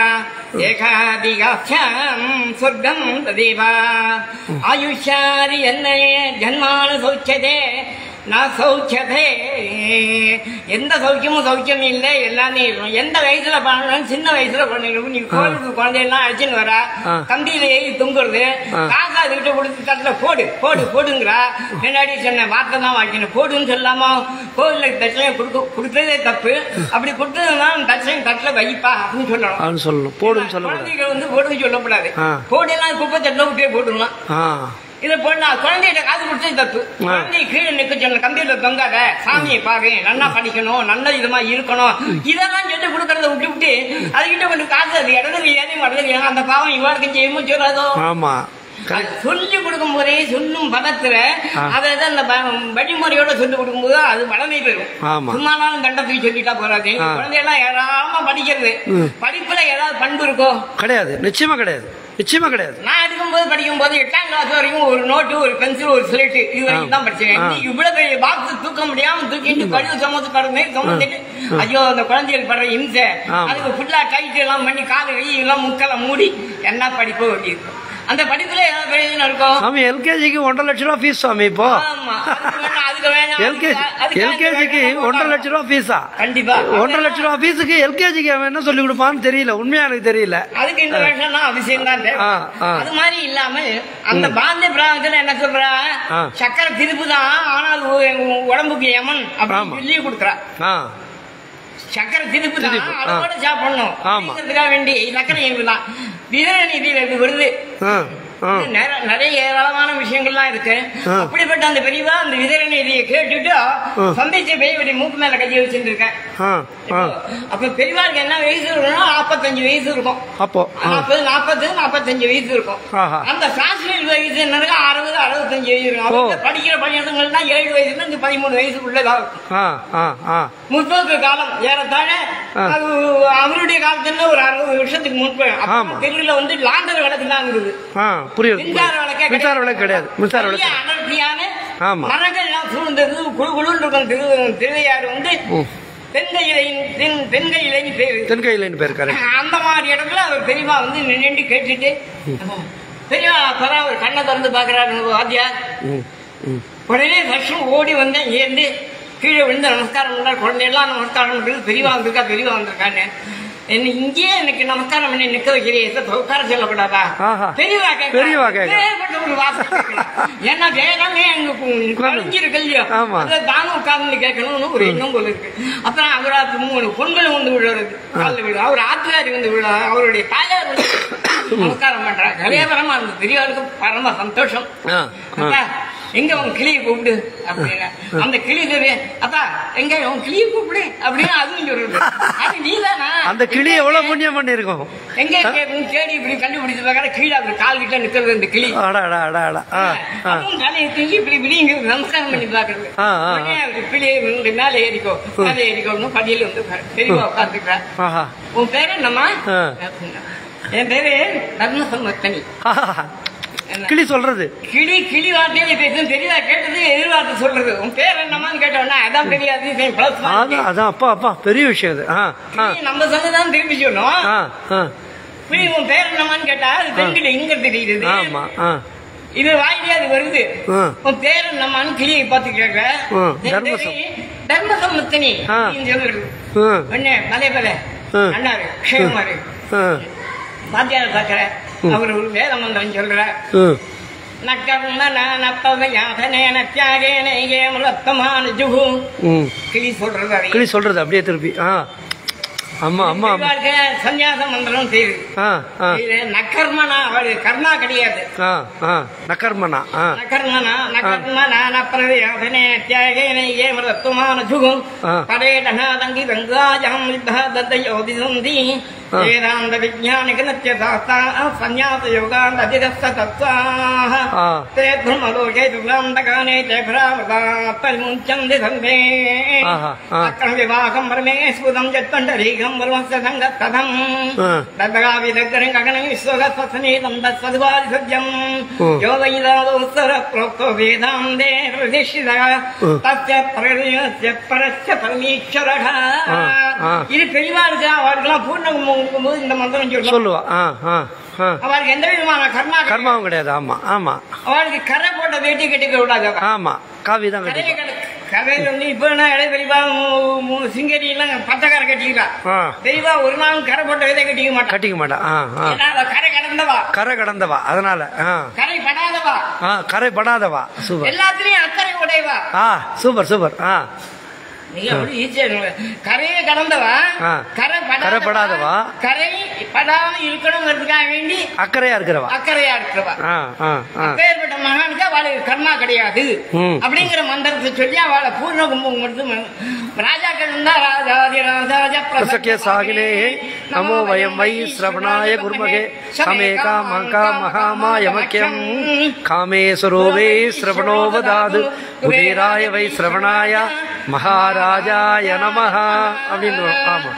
[SPEAKER 1] ஏகாதிகாட்சம் சொர்க்கம் ததேவா ஆயுஷாதி என்னையே ஜன்மான சௌச்சதே நான் சௌச்சதே எந்த சௌக்கியமும் சௌக்கியம் இல்லை எல்லாமே இருக்கும் எந்த வயசுல பண்ணணும் சின்ன வயசுல பண்ணிடும் நீ கோயிலுக்கு குழந்தையெல்லாம் அழைச்சின்னு வரா
[SPEAKER 2] ஆ.
[SPEAKER 1] கம்பியில ஏறி தொங்குறது
[SPEAKER 2] ஆ.
[SPEAKER 1] காசு அதுகிட்ட கொடுத்து தட்டுல போடு போடு போடுங்கிறா முன்னாடி சொன்ன வார்த்தை தான் வாங்கிக்கணும் போடுன்னு சொல்லாம கோவில்ல தட்சணையம் கொடுக்க கொடுத்ததே தப்பு அப்படி கொடுத்ததுன்னா தட்சணையம் தட்டுல வைப்பா அப்படின்னு சொல்லணும்
[SPEAKER 2] அவனு சொல்லணும் போடுன்னு சொல்லக்கூடாது
[SPEAKER 1] குழந்தைகள் வந்து போடுன்னு சொல்லக்கூடாது
[SPEAKER 2] ஆ.
[SPEAKER 1] போடலாம் குப்பை தட்டுல விட்டே போட்டுடலாம்
[SPEAKER 2] ஆ
[SPEAKER 1] இதை போடா குழந்தைகிட்ட காசு கொடுத்தது தப்பு
[SPEAKER 2] ஆ.
[SPEAKER 1] குழந்தை கீழே நிக்க சொன்ன கம்பியில தொங்காத சாமியை பாரு நல்லா படிக்கணும் நல்ல விதமா இருக்கணும் இதெல்லாம் சொல்லி கொடுக்கறத விட்டு விட்டு அதுகிட்ட கொஞ்சம் காசு அது இடத்துல ஏதையும் வரல அந்த பாவம் இவாளுக்கு செய்யுமோ சொல்லாதோ
[SPEAKER 2] ஆமாம்
[SPEAKER 1] அது சொல்லி கொடுக்கும் போதே சொல்லும் பதத்துல
[SPEAKER 2] ஆ.
[SPEAKER 1] அதை அந்த ப- வழிமுறையோட சொல்லி கொடுக்கும்போது அது வளமை பெறும்
[SPEAKER 2] ஆமா.
[SPEAKER 1] சும்மானாலும் தண்டத்துக்கு சொல்லிட்டா போறாது
[SPEAKER 2] ஆ.
[SPEAKER 1] குழந்தையெல்லாம் ஏராளமா படிக்கிறது
[SPEAKER 2] ம்.
[SPEAKER 1] படிப்புல ஏதாவது பண்பு இருக்கோ
[SPEAKER 2] கிடையாது நிச்சயமா கிடையாது நிச்சயமா கிடையாது
[SPEAKER 1] நான் எடுக்கும்போது படிக்கும் போது எட்டாம் கிளாஸ் வரைக்கும் ஒரு நோட்டு ஒரு பென்சில் ஒரு ஸ்லேட்டு இது வரைக்கும் தான் படிச்சேன்
[SPEAKER 2] ஆ.
[SPEAKER 1] இன்னைக்கு இவ்வளவு பெரிய பாக்ஸ் தூக்க முடியாம தூக்கிட்டு கழிவு சமத்து கடந்து சுமந்துட்டு ஐயோ அந்த குழந்தைகள் படுற இம்சை
[SPEAKER 2] ஆமா.
[SPEAKER 1] அதுக்கு ஃபுல்லா டைட் எல்லாம் பண்ணி காது கை எல்லாம் முக்கெல்லாம் மூடி என்ன படிப்பு வேண்டியிருக்கும் அந்த படிப்புல ஏதாவது பிரயோஜனம் இருக்கும்
[SPEAKER 2] சாமி எல்கேஜிக்கு ஒன்றரை லட்ச ரூபா ஃபீஸ் சுவாமி இப்போ
[SPEAKER 1] ஆமா அதுக்கு வேணாம், அதுக்கு வேணாம்,
[SPEAKER 2] எல்கேஜி
[SPEAKER 1] அதுக்கு- அதுக்கு
[SPEAKER 2] எல்கேஜிக்கு
[SPEAKER 1] வேணாம்,
[SPEAKER 2] ஒன்றரை லட்ச ரூபா ஃபீஸா
[SPEAKER 1] கண்டிப்பா
[SPEAKER 2] ஒன்றரை லட்ச ரூபா ஃபீஸுக்கு எல்கேஜிக்கு அவன் என்ன சொல்லி கொடுப்பான்னு தெரியல உண்மையா எனக்கு தெரியல
[SPEAKER 1] அதுக்கு இந்த வருஷம் தான் அவசியம் தான் தேவை.
[SPEAKER 2] ஆ, ஆ.
[SPEAKER 1] அது மாதிரி இல்லாமல் அந்த பாந்திய பிராணத்துல என்ன சொல்றா
[SPEAKER 2] ஆ.
[SPEAKER 1] சக்கரை திருப்பு தான் ஆனால் உ- உடம்புக்கு யமன்
[SPEAKER 2] ஆமா.
[SPEAKER 1] அப்படின்னு சொல்லி கொடுக்குறா
[SPEAKER 2] ஆ
[SPEAKER 1] சக்கரை திணிப்பு தான்
[SPEAKER 2] திணிப்பு, ஆ.
[SPEAKER 1] அதோட சாப்பிடணும்
[SPEAKER 2] ஆமா.
[SPEAKER 1] அப்படிங்கிறதுக்காக வேண்டி சக்கரை எங்கெல்லாம் விதர நிதியில இது வருது
[SPEAKER 2] ஆ ஆ
[SPEAKER 1] நிற- நிறைய ஏராளமான விஷயங்கள்லாம் இருக்கு
[SPEAKER 2] ஆ.
[SPEAKER 1] அப்படிப்பட்ட அந்த பெரியவா அந்த விதர நிதியை கேட்டுட்டு சந்திச்ச பெரியவடி மூக்கு மேல கையை வச்சுட்டு இருக்கேன்
[SPEAKER 2] ஆ ஆ
[SPEAKER 1] அப்ப பெரியவாளுக்கு என்ன வயசு இருக்கும்னா நாற்பத்தஞ்சு வயசு இருக்கும்
[SPEAKER 2] அப்போ ஆ
[SPEAKER 1] நாற்பது நாற்பது நாற்பத்தஞ்சு வயசு இருக்கும்
[SPEAKER 2] ஆஹா.
[SPEAKER 1] அந்த சாஸ்திரியல் வயசு என்னன்னா அறுபது அறுபத்தஞ்சு வயசு இருக்கும்
[SPEAKER 2] ஓ.
[SPEAKER 1] அவங்க படிக்கிற பையனுங்கள்னா ஏழு வயசுல இருந்து பதிமூணு வயசுக்குள்ளதான் இருக்கும்
[SPEAKER 2] ஆ ஆ ஆ
[SPEAKER 1] முற்போக்கு காலம் ஏறத்தாழ
[SPEAKER 2] ஆ.
[SPEAKER 1] அது அவருடைய காலத்துல ஒரு அறுபது வருஷத்துக்கு முன்பு
[SPEAKER 2] ஆமா.
[SPEAKER 1] தெருவில் வந்து லாண்டர் விளக்கு தான் இருந்தது
[SPEAKER 2] ஆ புரியுது
[SPEAKER 1] மின்சார விளக்கே
[SPEAKER 2] மின்சார விளக்கு கிடையாது மின்சார விளக்கு
[SPEAKER 1] பெரிய அடர்த்தியான
[SPEAKER 2] ஆமா.
[SPEAKER 1] மரங்கள்லாம் சூழ்ந்தது குழு குழுன்னு இருக்கும் திரு திருவையாறு வந்து
[SPEAKER 2] ஓ.
[SPEAKER 1] தென்கையிலைன்னு தென் தென்கையிலைன்னு பேரு
[SPEAKER 2] தென்கையிலன்னு பேர் கரெக்ட்
[SPEAKER 1] அந்த மாதிரி இடத்துல அவர் பெரியவா வந்து நின்று கேட்டுட்டு பெரியவா அப்பதான் ஒரு கண்ணை திறந்து பாக்குறாரு வாத்தியார்
[SPEAKER 2] ம் ம்
[SPEAKER 1] உடனே வருஷம் ஓடி வந்தேன் ஏந்து கீழே விழுந்து நமஸ்காரம் பண்ணார் குழந்தையெல்லாம் நமஸ்காரம் பண்றது பெரியவா வந்திருக்கா பெரியவா வந்திருக்கான்னு என்ன இங்கேயே எனக்கு நமஸ்காரம் பண்ணி நிக்க வைக்கிறீங்க உட்கார சொல்லக்கூடாதா
[SPEAKER 2] ஆஹா.
[SPEAKER 1] பெரியவா கேட்க
[SPEAKER 2] பெரியவா கேட்க.
[SPEAKER 1] ஒரு வார்த்தை கேட்கலாம். ஏன்னா வேதமே அங்க குறைஞ்சிருக்கு இல்லையா
[SPEAKER 2] ஆமா.
[SPEAKER 1] அதை தானும் உட்கார்ந்து கேட்கணும்னு ஒரு எண்ணம் போல இருக்கு அப்புறம் அவராத்து மூணு பொண்கள் வந்து விழுறது காலில் விழு அவர் ஆத்துக்காரி வந்து விழா அவருடைய தாயார் வந்து நமஸ்காரம் பண்றாங்க அதே பரமா அந்த பெரியவருக்கு பரம சந்தோஷம்
[SPEAKER 2] ஆ, ஆ.
[SPEAKER 1] அப்பா, எங்க உன் கிளியை கூப்பிடு அப்படின்னு அந்த கிளி சொல்லி அப்பா எங்க உன் கிளியை கூப்பிடு அப்படின்னு அதுவும் சொல்றது அது நீதானா
[SPEAKER 2] அந்த கிளி எவ்வளவு புண்ணியம் பண்ணியிருக்கோம்
[SPEAKER 1] எங்க கேட்கணும் தேடி இப்படி கண்டுபிடிச்சு பார்க்கற கீழே அப்படி கால் கிட்ட நிக்கிறது அந்த கிளி
[SPEAKER 2] அடா அடா அடா அடா ஆ ஆ
[SPEAKER 1] அதுவும் தலையை தூக்கி இப்படி இப்படி இங்க நமஸ்காரம் பண்ணி பாக்குறது
[SPEAKER 2] ஆ, ஆ, ஆ.
[SPEAKER 1] உடனே அவரு கிளியை வந்து மேலே ஏறிக்கோ மேலே ஏறிக்கோன்னு படியில வந்து உட்காரு. பெரியவா உட்காந்துக்கிறா
[SPEAKER 2] ஆஹா
[SPEAKER 1] உன் பேர் என்னம்மா
[SPEAKER 2] ஆ.
[SPEAKER 1] அப்படின்னா. என் பேரு ரத்னசம்மத்தனி
[SPEAKER 2] ஆஹா. கிளி சொல்றது
[SPEAKER 1] கிளி கிளி வார்த்தையில பேசும் தெரியல கேட்டது எதிர்வார்த்தை சொல்றது உன் பேர் என்னமான்னு கேட்டோம்னா அதான் தெரியாது இவன் plus mark.
[SPEAKER 2] அதான் அதான் அப்பா அப்பா பெரிய விஷயம் அது ஆ ஆ
[SPEAKER 1] கிளி நம்ம சொன்னதான் திருப்பி சொன்னோம்
[SPEAKER 2] ஆ ஆ
[SPEAKER 1] கிளி உன் பேர் என்னமான்னு கேட்டா அது தெரியல இங்க தெரியுது
[SPEAKER 2] ஆமா ஆ
[SPEAKER 1] இது வாயிலே அது வருது
[SPEAKER 2] ஆ.
[SPEAKER 1] உன் பேர் என்னமான்னு கிளியை பார்த்து கேட்க
[SPEAKER 2] ஆ,
[SPEAKER 1] என்
[SPEAKER 2] தர்மசம்.
[SPEAKER 1] பேரு தர்மசமுத்தினி
[SPEAKER 2] ஆ.
[SPEAKER 1] அப்படின்னு சொல்றது
[SPEAKER 2] ஆ
[SPEAKER 1] ஒண்ணு பலே பலே
[SPEAKER 2] ஆ.
[SPEAKER 1] அண்ணாரு க்ஷேமாரு
[SPEAKER 2] ஆ
[SPEAKER 1] பாத்தியார பாக்குற அவர் ஒரு வேத மந்திரம் சொல்ற
[SPEAKER 2] ஆ
[SPEAKER 1] நக்கர்மனப்பவயாதனேன தியாகேன ஏம் ரத்தமான ஜுகு
[SPEAKER 2] ம்
[SPEAKER 1] கிளி சொல்றது அதை
[SPEAKER 2] கிளி சொல்றது அப்படியே திருப்பி ஆ அம்மா அம்மா அம்மா
[SPEAKER 1] பெரியவாளுக்கு சந்நியாச மந்திரம் செய்யுது
[SPEAKER 2] ஆ ஆ
[SPEAKER 1] இது நக்கர்மனா அவரு கர்மா கிடையாது
[SPEAKER 2] ஆ ஆ நக்கர்மனா ஆ
[SPEAKER 1] நகர்மனா நகர்மனா நப்ரவியாதனே தியாகேன ஏம் ரத்தமான ஜுகு
[SPEAKER 2] ஆ.
[SPEAKER 1] பரேடனாதங்கி ரங்காஜம் யோதிசந்தி
[SPEAKER 2] ஆ.
[SPEAKER 1] வேதாந்த விஜானிக நத்திய சாஸ்தா சந்நியாச யோகாந்த அதிரஸ்த தத்வாஹ
[SPEAKER 2] ஆ
[SPEAKER 1] ते ब्रह्मलोके दुर्गान्तकाने च भ्रामृतात्तर्मुञ्चन्ति सन्ते
[SPEAKER 2] आहा, आ.
[SPEAKER 1] अक्रमविवाहं परमेश्वरं यत्पण्डरीकं ब्रह्मस्य सङ्गस्तथम्
[SPEAKER 2] आ.
[SPEAKER 1] दद्गाविदग्रं गगनं विश्वगस्वसनीतं तत्सद्वादिसत्यम्
[SPEAKER 2] ओ.
[SPEAKER 1] यो वैदादोत्तर प्रोक्तो वेदान्ते प्रतिष्ठितः तस्य प्रलयस्य परस्य परमेश्वरः
[SPEAKER 2] आ, आ.
[SPEAKER 1] இது பெரியவாளுக்கு அவருக்கெல்லாம் பூர்ணம் போது இந்த மந்திரம் சொல்லும்
[SPEAKER 2] சொல்லுவா ஆ ஆ ஆ
[SPEAKER 1] அவருக்கு எந்த விதமான கர்மா கிடையாது.
[SPEAKER 2] கர்மாவும் கிடையாது ஆமா ஆமா
[SPEAKER 1] அவளுக்கு கரை போட்ட வேட்டி கட்டிக்க விடாது அவ.
[SPEAKER 2] ஆமா காவி தான்
[SPEAKER 1] கரையை
[SPEAKER 2] கட்டிப்பா
[SPEAKER 1] கட்டு- கரையில வந்து இப்ப என்ன இடைய பெரியவா மூ- மூ- சிங்கரி எல்லாம் பச்சைக்கார கட்டிக்கலாம்
[SPEAKER 2] ஆ
[SPEAKER 1] பெரியவா ஒரு நாளும் கரை போட்ட வேதை கட்டிக்க மாட்டான்
[SPEAKER 2] கட்டிக்க மாட்டா ஆ ஆ
[SPEAKER 1] ஏன்னா அவ கரை கடந்தவா
[SPEAKER 2] கரை கடந்தவா அதனால ஆ
[SPEAKER 1] கரை படாதவா
[SPEAKER 2] ஆ கரை படாதவா சூப்பர்
[SPEAKER 1] எல்லாத்துலயும் அக்கறை உடையவா
[SPEAKER 2] ஆ சூப்பர் சூப்பர் ஆ
[SPEAKER 1] நீங்க அப்படி ஈஸியா சொல்லுங்க. கரையை கடந்தவா
[SPEAKER 2] ஆ.
[SPEAKER 1] கரை
[SPEAKER 2] கரை படாதவா.
[SPEAKER 1] கரை படாம இருக்கணுங்கிறதுக்காக வேண்டி
[SPEAKER 2] அக்கறையா இருக்கிறவா
[SPEAKER 1] அக்கறையா இருக்கிறவா
[SPEAKER 2] ஆ ஆ ஆ
[SPEAKER 1] அப்பேற்பட்ட மகானுக்கு அவளுக்கு கர்மா கிடையாது
[SPEAKER 2] ம்.
[SPEAKER 1] அப்படிங்கிற மந்திரத்தை சொல்லி அவளை பூர்ண கும்பம் கொடுத்து ராஜாக்கள் இருந்தா ராஜாதி ராஜாஜ
[SPEAKER 2] பிரசக்கிய சாகினே நமோ வயம் வை ஸ்ரவணாய குர்மகே கமே காமகா மகாமாய மக்கியம் காமே சுரோவே ஸ்ரவணோவதாது குபேராய வை ஸ்ரவணாய மகாராஜாய நமஹ அப்படின்னு வரும். ஆமா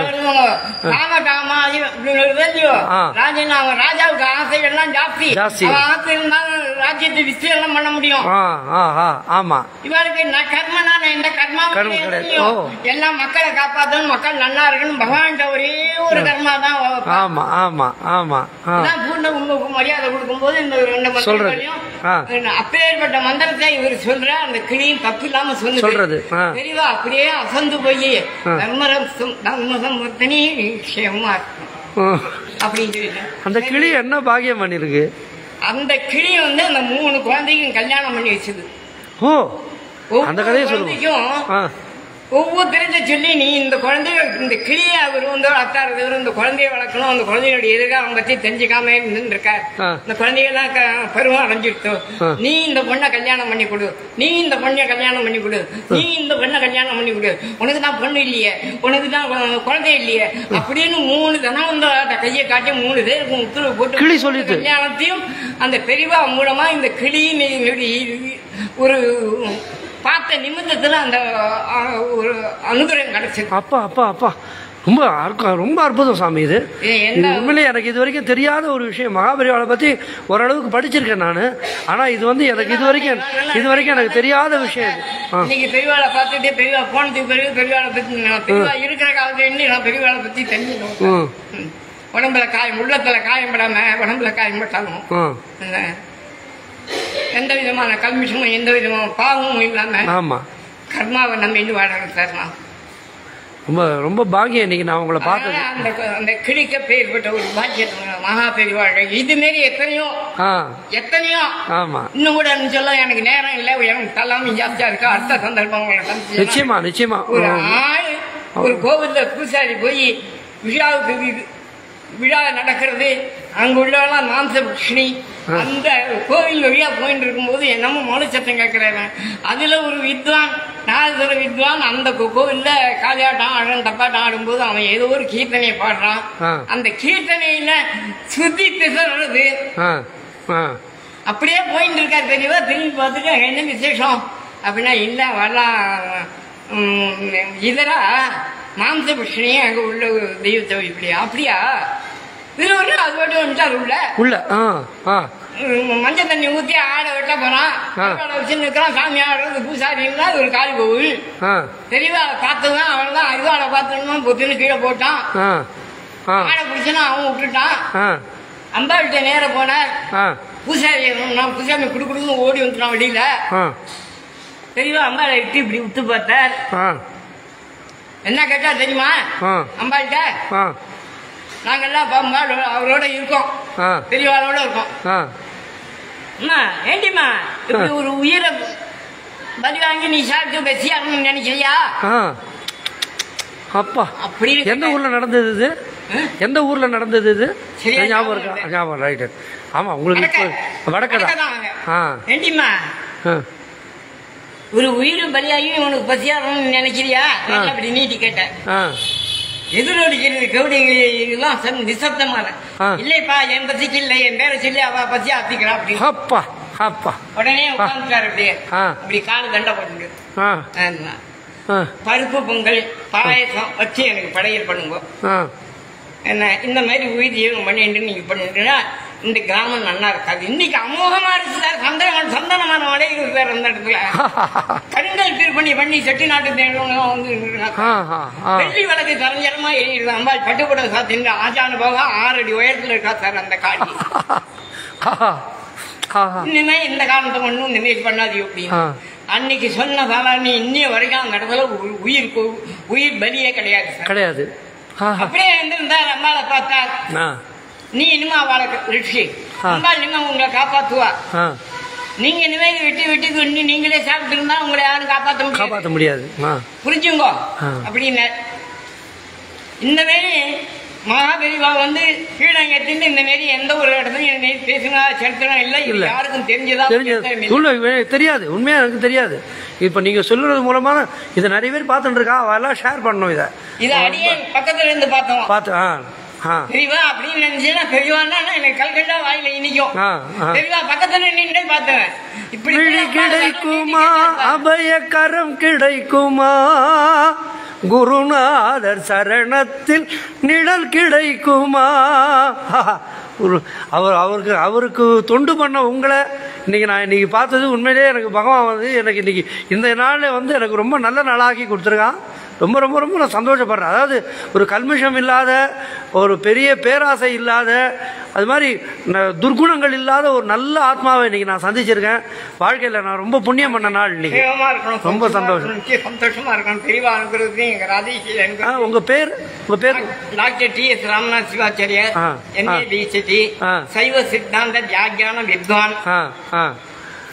[SPEAKER 1] காம காமாதி அப்படிங்கிறது இல்லையோ
[SPEAKER 2] ஆ.
[SPEAKER 1] ராஜன் அவன் ராஜாவுக்கு ஆசைகள்லாம் ஜாஸ்தி
[SPEAKER 2] ஜாஸ்தி.
[SPEAKER 1] அவன் ஆசை இருந்தாலும் ராஜ்யத்தை விஸ்தீர்ணம் பண்ண முடியும்
[SPEAKER 2] ஆ ஆ ஆ ஆமா
[SPEAKER 1] இவருக்கு நான் கர்மனா நான் எந்த கர்மா
[SPEAKER 2] கர்மம் கிடையாது. ஓ.
[SPEAKER 1] எல்லாம் மக்களை காப்பாற்றணும் மக்கள் நல்லா இருக்கணும் பகவான்கிட்ட ஒரே ஒரு கர்மா தான் அவ-
[SPEAKER 2] ஆமா ஆமா ஆமா ஆ
[SPEAKER 1] இதான் பூர்ண கும்புக்கு மரியாதை கொடுக்கும்போது இந்த ரெண்டு
[SPEAKER 2] சொல்றது.
[SPEAKER 1] மந்திரங்களையும்
[SPEAKER 2] ஆ.
[SPEAKER 1] அப்பேற்பட்ட மந்திரத்தை இவர் சொல்ற அந்த கிளியும் தப்பு இல்லாம சொல்லுது
[SPEAKER 2] சொல்றது. ஆ.
[SPEAKER 1] தெரியவா அப்படியே அசந்து போய்
[SPEAKER 2] ஆ.
[SPEAKER 1] தர்மரம் தர்மசம்பத்தனி க்ஷேமமா இருக்கணும்
[SPEAKER 2] ஆ.
[SPEAKER 1] அப்படின்னு சொல்லிட்டு
[SPEAKER 2] அந்த கிளி என்ன பாக்கியம் பண்ணிருக்கு
[SPEAKER 1] அந்த கிளி வந்து அந்த மூணு குழந்தைக்கும் கல்யாணம் பண்ணி வச்சது
[SPEAKER 2] ஓ
[SPEAKER 1] ஒவ்வொரு
[SPEAKER 2] அந்த கதையை சொல்லுவோம்
[SPEAKER 1] குழந்தைக்கும்
[SPEAKER 2] ஆ
[SPEAKER 1] ஒவ்வொருத்தருக்க சொல்லி நீ இந்த குழந்தைய இந்த கிளியை அவர் வந்து அத்தாரது இவர் இந்த குழந்தைய வளர்க்கணும் அந்த குழந்தையோட எதிர்காலம் பத்தி தெரிஞ்சுக்காம இருந்துருக்க
[SPEAKER 2] ஆ.
[SPEAKER 1] இந்த குழந்தையெல்லாம் க- பருவம் அடைஞ்சிருத்தோ
[SPEAKER 2] ஆ.
[SPEAKER 1] நீ இந்த பொண்ணை கல்யாணம் பண்ணி கொடு நீ இந்த பொண்ணை கல்யாணம் பண்ணி கொடு நீ இந்த பொண்ணை கல்யாணம் பண்ணி கொடு உனக்கு தான் பொண்ணு இல்லையே உனக்கு தான் கு- குழந்தை இல்லையே அப்படின்னு மூணு தினம் வந்து அந்த கையை காட்டி மூணு பேருக்கு உத்தரவு போட்டு
[SPEAKER 2] கிளி சொல்லிட்டு.
[SPEAKER 1] கல்யாணத்தையும் அந்த பெரியவா மூலமா இந்த கிளியின் ஒரு பார்த்த நிமித்தத்துல அந்த ஆ, ஒரு அனுகிரகம் கிடைச்சது
[SPEAKER 2] அப்பா அப்பா அப்பா ரொம்ப அற்ப- ரொம்ப அற்புதம் சாமி இது
[SPEAKER 1] இது
[SPEAKER 2] இது
[SPEAKER 1] எந்த
[SPEAKER 2] உண்மையிலேயே எனக்கு இது வரைக்கும் தெரியாத ஒரு விஷயம் மகாபெரிவாளை பற்றி ஓரளவுக்கு படிச்சிருக்கேன் நான் ஆனால் இது வந்து எனக்கு இது வரைக்கும் இது வரைக்கும் எனக்கு தெரியாத விஷயம் இது ஆ
[SPEAKER 1] இன்னைக்கு பெரியவாளை பார்த்துட்டு பெரியவா போனதுக்கு பிறகு பெரியவாளை பத்தி நான் பெரியவா இருக்கிற காலத்துல இருந்து நான் பெரியவாளை பத்தி தெரிஞ்சுக்கணும்
[SPEAKER 2] ம்
[SPEAKER 1] ம். உடம்புல காயம் உள்ளத்துல காயம் படாம உடம்புல காயம் பட்டாலும்
[SPEAKER 2] ஆ
[SPEAKER 1] என்ன, எந்த விதமான கல்மிஷமும் எந்த விதமான பாவமும் இல்லாம
[SPEAKER 2] ஆமாம்
[SPEAKER 1] கர்மாவை நம்பிட்டு வாழணும் சார் நான்
[SPEAKER 2] ரொம்ப ரொம்ப பாக்கியம் இன்னைக்கு நான் உங்களை பார்த்தது
[SPEAKER 1] அதனால அந்த அந்த கிழிக்க பெயர்பட்ட ஒரு பாக்கியத்தை மகா பெரியவாழ் இது மாரி எத்தனையோ
[SPEAKER 2] ஆ
[SPEAKER 1] எத்தனையோ
[SPEAKER 2] ஆமாம்
[SPEAKER 1] இன்னும் கூட சொல்ல எனக்கு நேரம் இல்லை எனக்கு தள்ளாம ஜாஸ்தியா இருக்கு அடுத்த சந்தர்ப்பங்களை சந்திச்சு
[SPEAKER 2] நிச்சயமா நிச்சயமா
[SPEAKER 1] ஒரு
[SPEAKER 2] ஆ.
[SPEAKER 1] ஆள் ஒரு கோவில்ல பூசாரி போய் விழாவுக்கு வி- விழா நடக்கிறது அங்க உள்ளவெல்லாம் மாம்சபக்ஷினி அந்த கோவில் வழியா போயிட்டு இருக்கும்போது என்னமோ மனுச்சத்தம் கேட்கிறாங்க அதுல ஒரு வித்வான் நாலு வித்வான் அந்த கோ- கோவில்ல காளியாட்டம் ஆடம் தப்பாட்டம் ஆடும்போது அவன் ஏதோ ஒரு கீர்த்தனையை பாடுறான்
[SPEAKER 2] ஆ.
[SPEAKER 1] அந்த கீர்த்தனையில சுத்தி திசறது
[SPEAKER 2] ஆ ஆ
[SPEAKER 1] அப்படியே போயிட்டு இருக்காரு தெரியவா திரும்பி பார்த்துட்டு என்ன விசேஷம் அப்படின்னா இல்ல வரலாம் உம், இதரா மாம்ச புஷ்ணியே அங்க உள்ள ஒரு தெய்வத்தை இப்படியா அப்படியா திருவண்ணா அது மட்டும் வந்துட்டார் உள்ள
[SPEAKER 2] உள்ள ஆ ஆ
[SPEAKER 1] உம், மஞ்சள் தண்ணி ஊத்தி ஆடை வெட்ட போறான்
[SPEAKER 2] ஆ.
[SPEAKER 1] ஆடை வச்சு நிற்கிறான் சாமி ஆடுறது பூசாரின்னா அது ஒரு காளி கோவில்
[SPEAKER 2] ஆ
[SPEAKER 1] தெரியவா பார்த்ததுதான் அவன் தான் இதுவாட பார்த்தோம்னா பொத்துன்னு கீழே போட்டான்
[SPEAKER 2] ஆ ஆ
[SPEAKER 1] ஆடை பிடிச்சனா அவன் விட்டுட்டான்
[SPEAKER 2] ஆ
[SPEAKER 1] அம்பாள்கிட்ட நேர போனார்
[SPEAKER 2] ஆ
[SPEAKER 1] பூசாரி நான் பூசாமி குடு குடுன்னு ஓடி வந்துட்டான் வெளியில
[SPEAKER 2] ஆ
[SPEAKER 1] தெரியவா அம்பாளை இட்டு இப்படி விட்டு பார்த்தார்
[SPEAKER 2] ஆ
[SPEAKER 1] என்ன கேட்டா தெரியுமா
[SPEAKER 2] ஆ
[SPEAKER 1] அம்பாள்கிட்ட
[SPEAKER 2] ஆ
[SPEAKER 1] நாங்கெல்லாம் இப்ப அம்பாள் அவரோட இருக்கோம்
[SPEAKER 2] ஆ
[SPEAKER 1] பெரியவாளோட இருக்கோம்
[SPEAKER 2] ஆ
[SPEAKER 1] அம்மா ஏண்டிம்மா இப்படி ஒரு உயிரை பலி வாங்கி நீ சாப்பிட்டு பெசியாகணும்னு நினைக்கிறியா
[SPEAKER 2] ஆ அப்பா
[SPEAKER 1] அப்படி
[SPEAKER 2] எந்த ஊர்ல நடந்தது இது எந்த ஊர்ல நடந்தது இது
[SPEAKER 1] சரியா
[SPEAKER 2] ஞாபகம் இருக்கா
[SPEAKER 1] ஞாபகம்
[SPEAKER 2] ஞாபகம் ரைட்டு ஆமா உங்களுக்கு இப்போ வடக்கடா ஆ
[SPEAKER 1] ஏண்டிம்மா
[SPEAKER 2] ஆ
[SPEAKER 1] ஒரு உயிர் பலியாகி உனக்கு பசியாகணும்னு நினைக்கிறியா நான் அப்படி நீட்டி கேட்டேன்
[SPEAKER 2] ஆ
[SPEAKER 1] எதிரொலிக்கிறது கவுடிங்க எல்லாம் சம் நிசப்தமான
[SPEAKER 2] ஆ.
[SPEAKER 1] இல்லைப்பா என் பசிக்கு இல்லை என் பேரை சொல்லி அவ பசி ஆத்திக்கிறா அப்படின்னு
[SPEAKER 2] அப்பா அப்பா
[SPEAKER 1] உடனே உட்காந்துட்டாரு அப்படியே
[SPEAKER 2] ஆ.
[SPEAKER 1] இப்படி காலு தண்டை போட்டு
[SPEAKER 2] ஆ ஆ
[SPEAKER 1] பருப்பு பொங்கல் பாயசம் வச்சு எனக்கு படையல் பண்ணுங்க
[SPEAKER 2] ஆ
[SPEAKER 1] என்ன இந்த மாதிரி உயிர் ஜீவனம் பண்ணிட்டு நீங்க பண்ணிட்டுனா இந்த கிராமம் நல்லா இருக்காது இன்னைக்கு அமோகமா இருக்கு சார் சந்தனம் சந்தனமான மலைகள் சார் அந்த இடத்துல கருங்கல் பீர் பண்ணி பண்ணி செட்டி நாட்டு தேவங்க வந்து இருக்காங்க.
[SPEAKER 2] ஆ ஆ ஆ
[SPEAKER 1] வெள்ளி விளக்கு தரஞ்சரமா எரியுது அம்பாள் பட்டுப்பட சாத்தின் ஆச்சான போக ஆறு அடி உயரத்துல இருக்கா சார் அந்த காட்சி
[SPEAKER 2] ஆஹா ஆஹா
[SPEAKER 1] இனிமே இந்த காலத்தை ஒன்றும் இந்த மாதிரி பண்ணாது
[SPEAKER 2] ஆ.
[SPEAKER 1] அப்படின்னு அன்னைக்கு சொன்னதால நீ இன்னைய வரைக்கும் அந்த இடத்துல உ- உயிர் கொ- உயிர் பலியே கிடையாது சார்
[SPEAKER 2] கிடையாது ஆஹா
[SPEAKER 1] அப்படியே இருந்திருந்தா அம்மாவை பார்த்தா
[SPEAKER 2] ஆ
[SPEAKER 1] நீ இனிமே அவளை ரிஷி
[SPEAKER 2] ஆ.
[SPEAKER 1] அம்மா இனிமே உங்களை காப்பாத்துவா
[SPEAKER 2] ஆ
[SPEAKER 1] நீங்க இனிமே விட்டு விட்டு கொண்டு நீங்களே சாப்பிட்டு இருந்தா உங்களை யாரும் காப்பாத்த முடியாது
[SPEAKER 2] காப்பாற்ற முடியாது ஆ
[SPEAKER 1] புரிஞ்சுங்கோ
[SPEAKER 2] ஆ.
[SPEAKER 1] அப்படின்னு இந்த மாரி மகாபெரிவா வந்து கீழங்கத்தின்னு இந்த மாரி எந்த ஒரு இடத்துலையும் இந்த மாரி பேசினா சரித்திரம் இல்லை இது
[SPEAKER 2] இல்ல.
[SPEAKER 1] யாருக்கும் தெரிஞ்சதா
[SPEAKER 2] தெரிஞ்சது உள்ள வே- தெரியாது உண்மையா எனக்கு தெரியாது இப்போ நீங்க சொல்றது மூலமா இதை நிறைய பேர் பார்த்துட்டு இருக்கா அவெல்லாம் ஷேர் பண்ணணும் இதை
[SPEAKER 1] இத அடியே பக்கத்துல இருந்து பார்த்தோம்
[SPEAKER 2] பார்த்து ஆ ஆ
[SPEAKER 1] பெரியவா அப்படின்னு நினைச்சேன்னா பெரியவான்னா எனக்கு கல்கட்டா வாயில இனிக்கும்
[SPEAKER 2] ஆ, ஆ.
[SPEAKER 1] பெரியவா பக்கத்துல நின்று பார்த்தேன் இப்படி
[SPEAKER 2] விழி கிடைக்குமா அபயக்கரம் கிடைக்குமா குருநாதர் சரணத்தில் நிழல் கிடைக்குமா ஒரு அவர் அவருக்கு அவருக்கு தொண்டு பண்ண உங்களை இன்னைக்கு நான் இன்னைக்கு பார்த்தது உண்மையிலேயே எனக்கு பகவான் வந்து எனக்கு இன்னைக்கு இந்த நாளில் வந்து எனக்கு ரொம்ப நல்ல நாளாக்கி கொடுத்துருக்கான் ரொம்ப ரொம்ப ரொம்ப நான் சந்தோஷப்படுறேன் அதாவது ஒரு கல்மிஷம் இல்லாத ஒரு பெரிய பேராசை இல்லாத அது மாதிரி ந- துர்குணங்கள் இல்லாத ஒரு நல்ல ஆத்மாவை இன்னைக்கு நான் சந்திச்சிருக்கேன் வாழ்க்கையில் நான் ரொம்ப புண்ணியம் பண்ண நாள் இன்னைக்கு
[SPEAKER 1] சேவமா இருக்கணும்
[SPEAKER 2] ரொம்ப சந்தோஷம்.
[SPEAKER 1] இருக்கணும், சந்தோஷமா இருக்கணும் பெரியவா அனுப்புறது எங்க ராதேஷியில்
[SPEAKER 2] ஆ
[SPEAKER 1] அனுப்புறது
[SPEAKER 2] உங்கள் பேர் உங்கள் பேர்
[SPEAKER 1] doctor T S Ramanath Sivachariyar
[SPEAKER 2] ஆ,
[SPEAKER 1] எம்ஏ
[SPEAKER 2] ஆ.
[SPEAKER 1] டிசிடி
[SPEAKER 2] ஆ.
[SPEAKER 1] சைவ சித்தாந்த வியாக்கியான வித்வான்
[SPEAKER 2] ஆ ஆ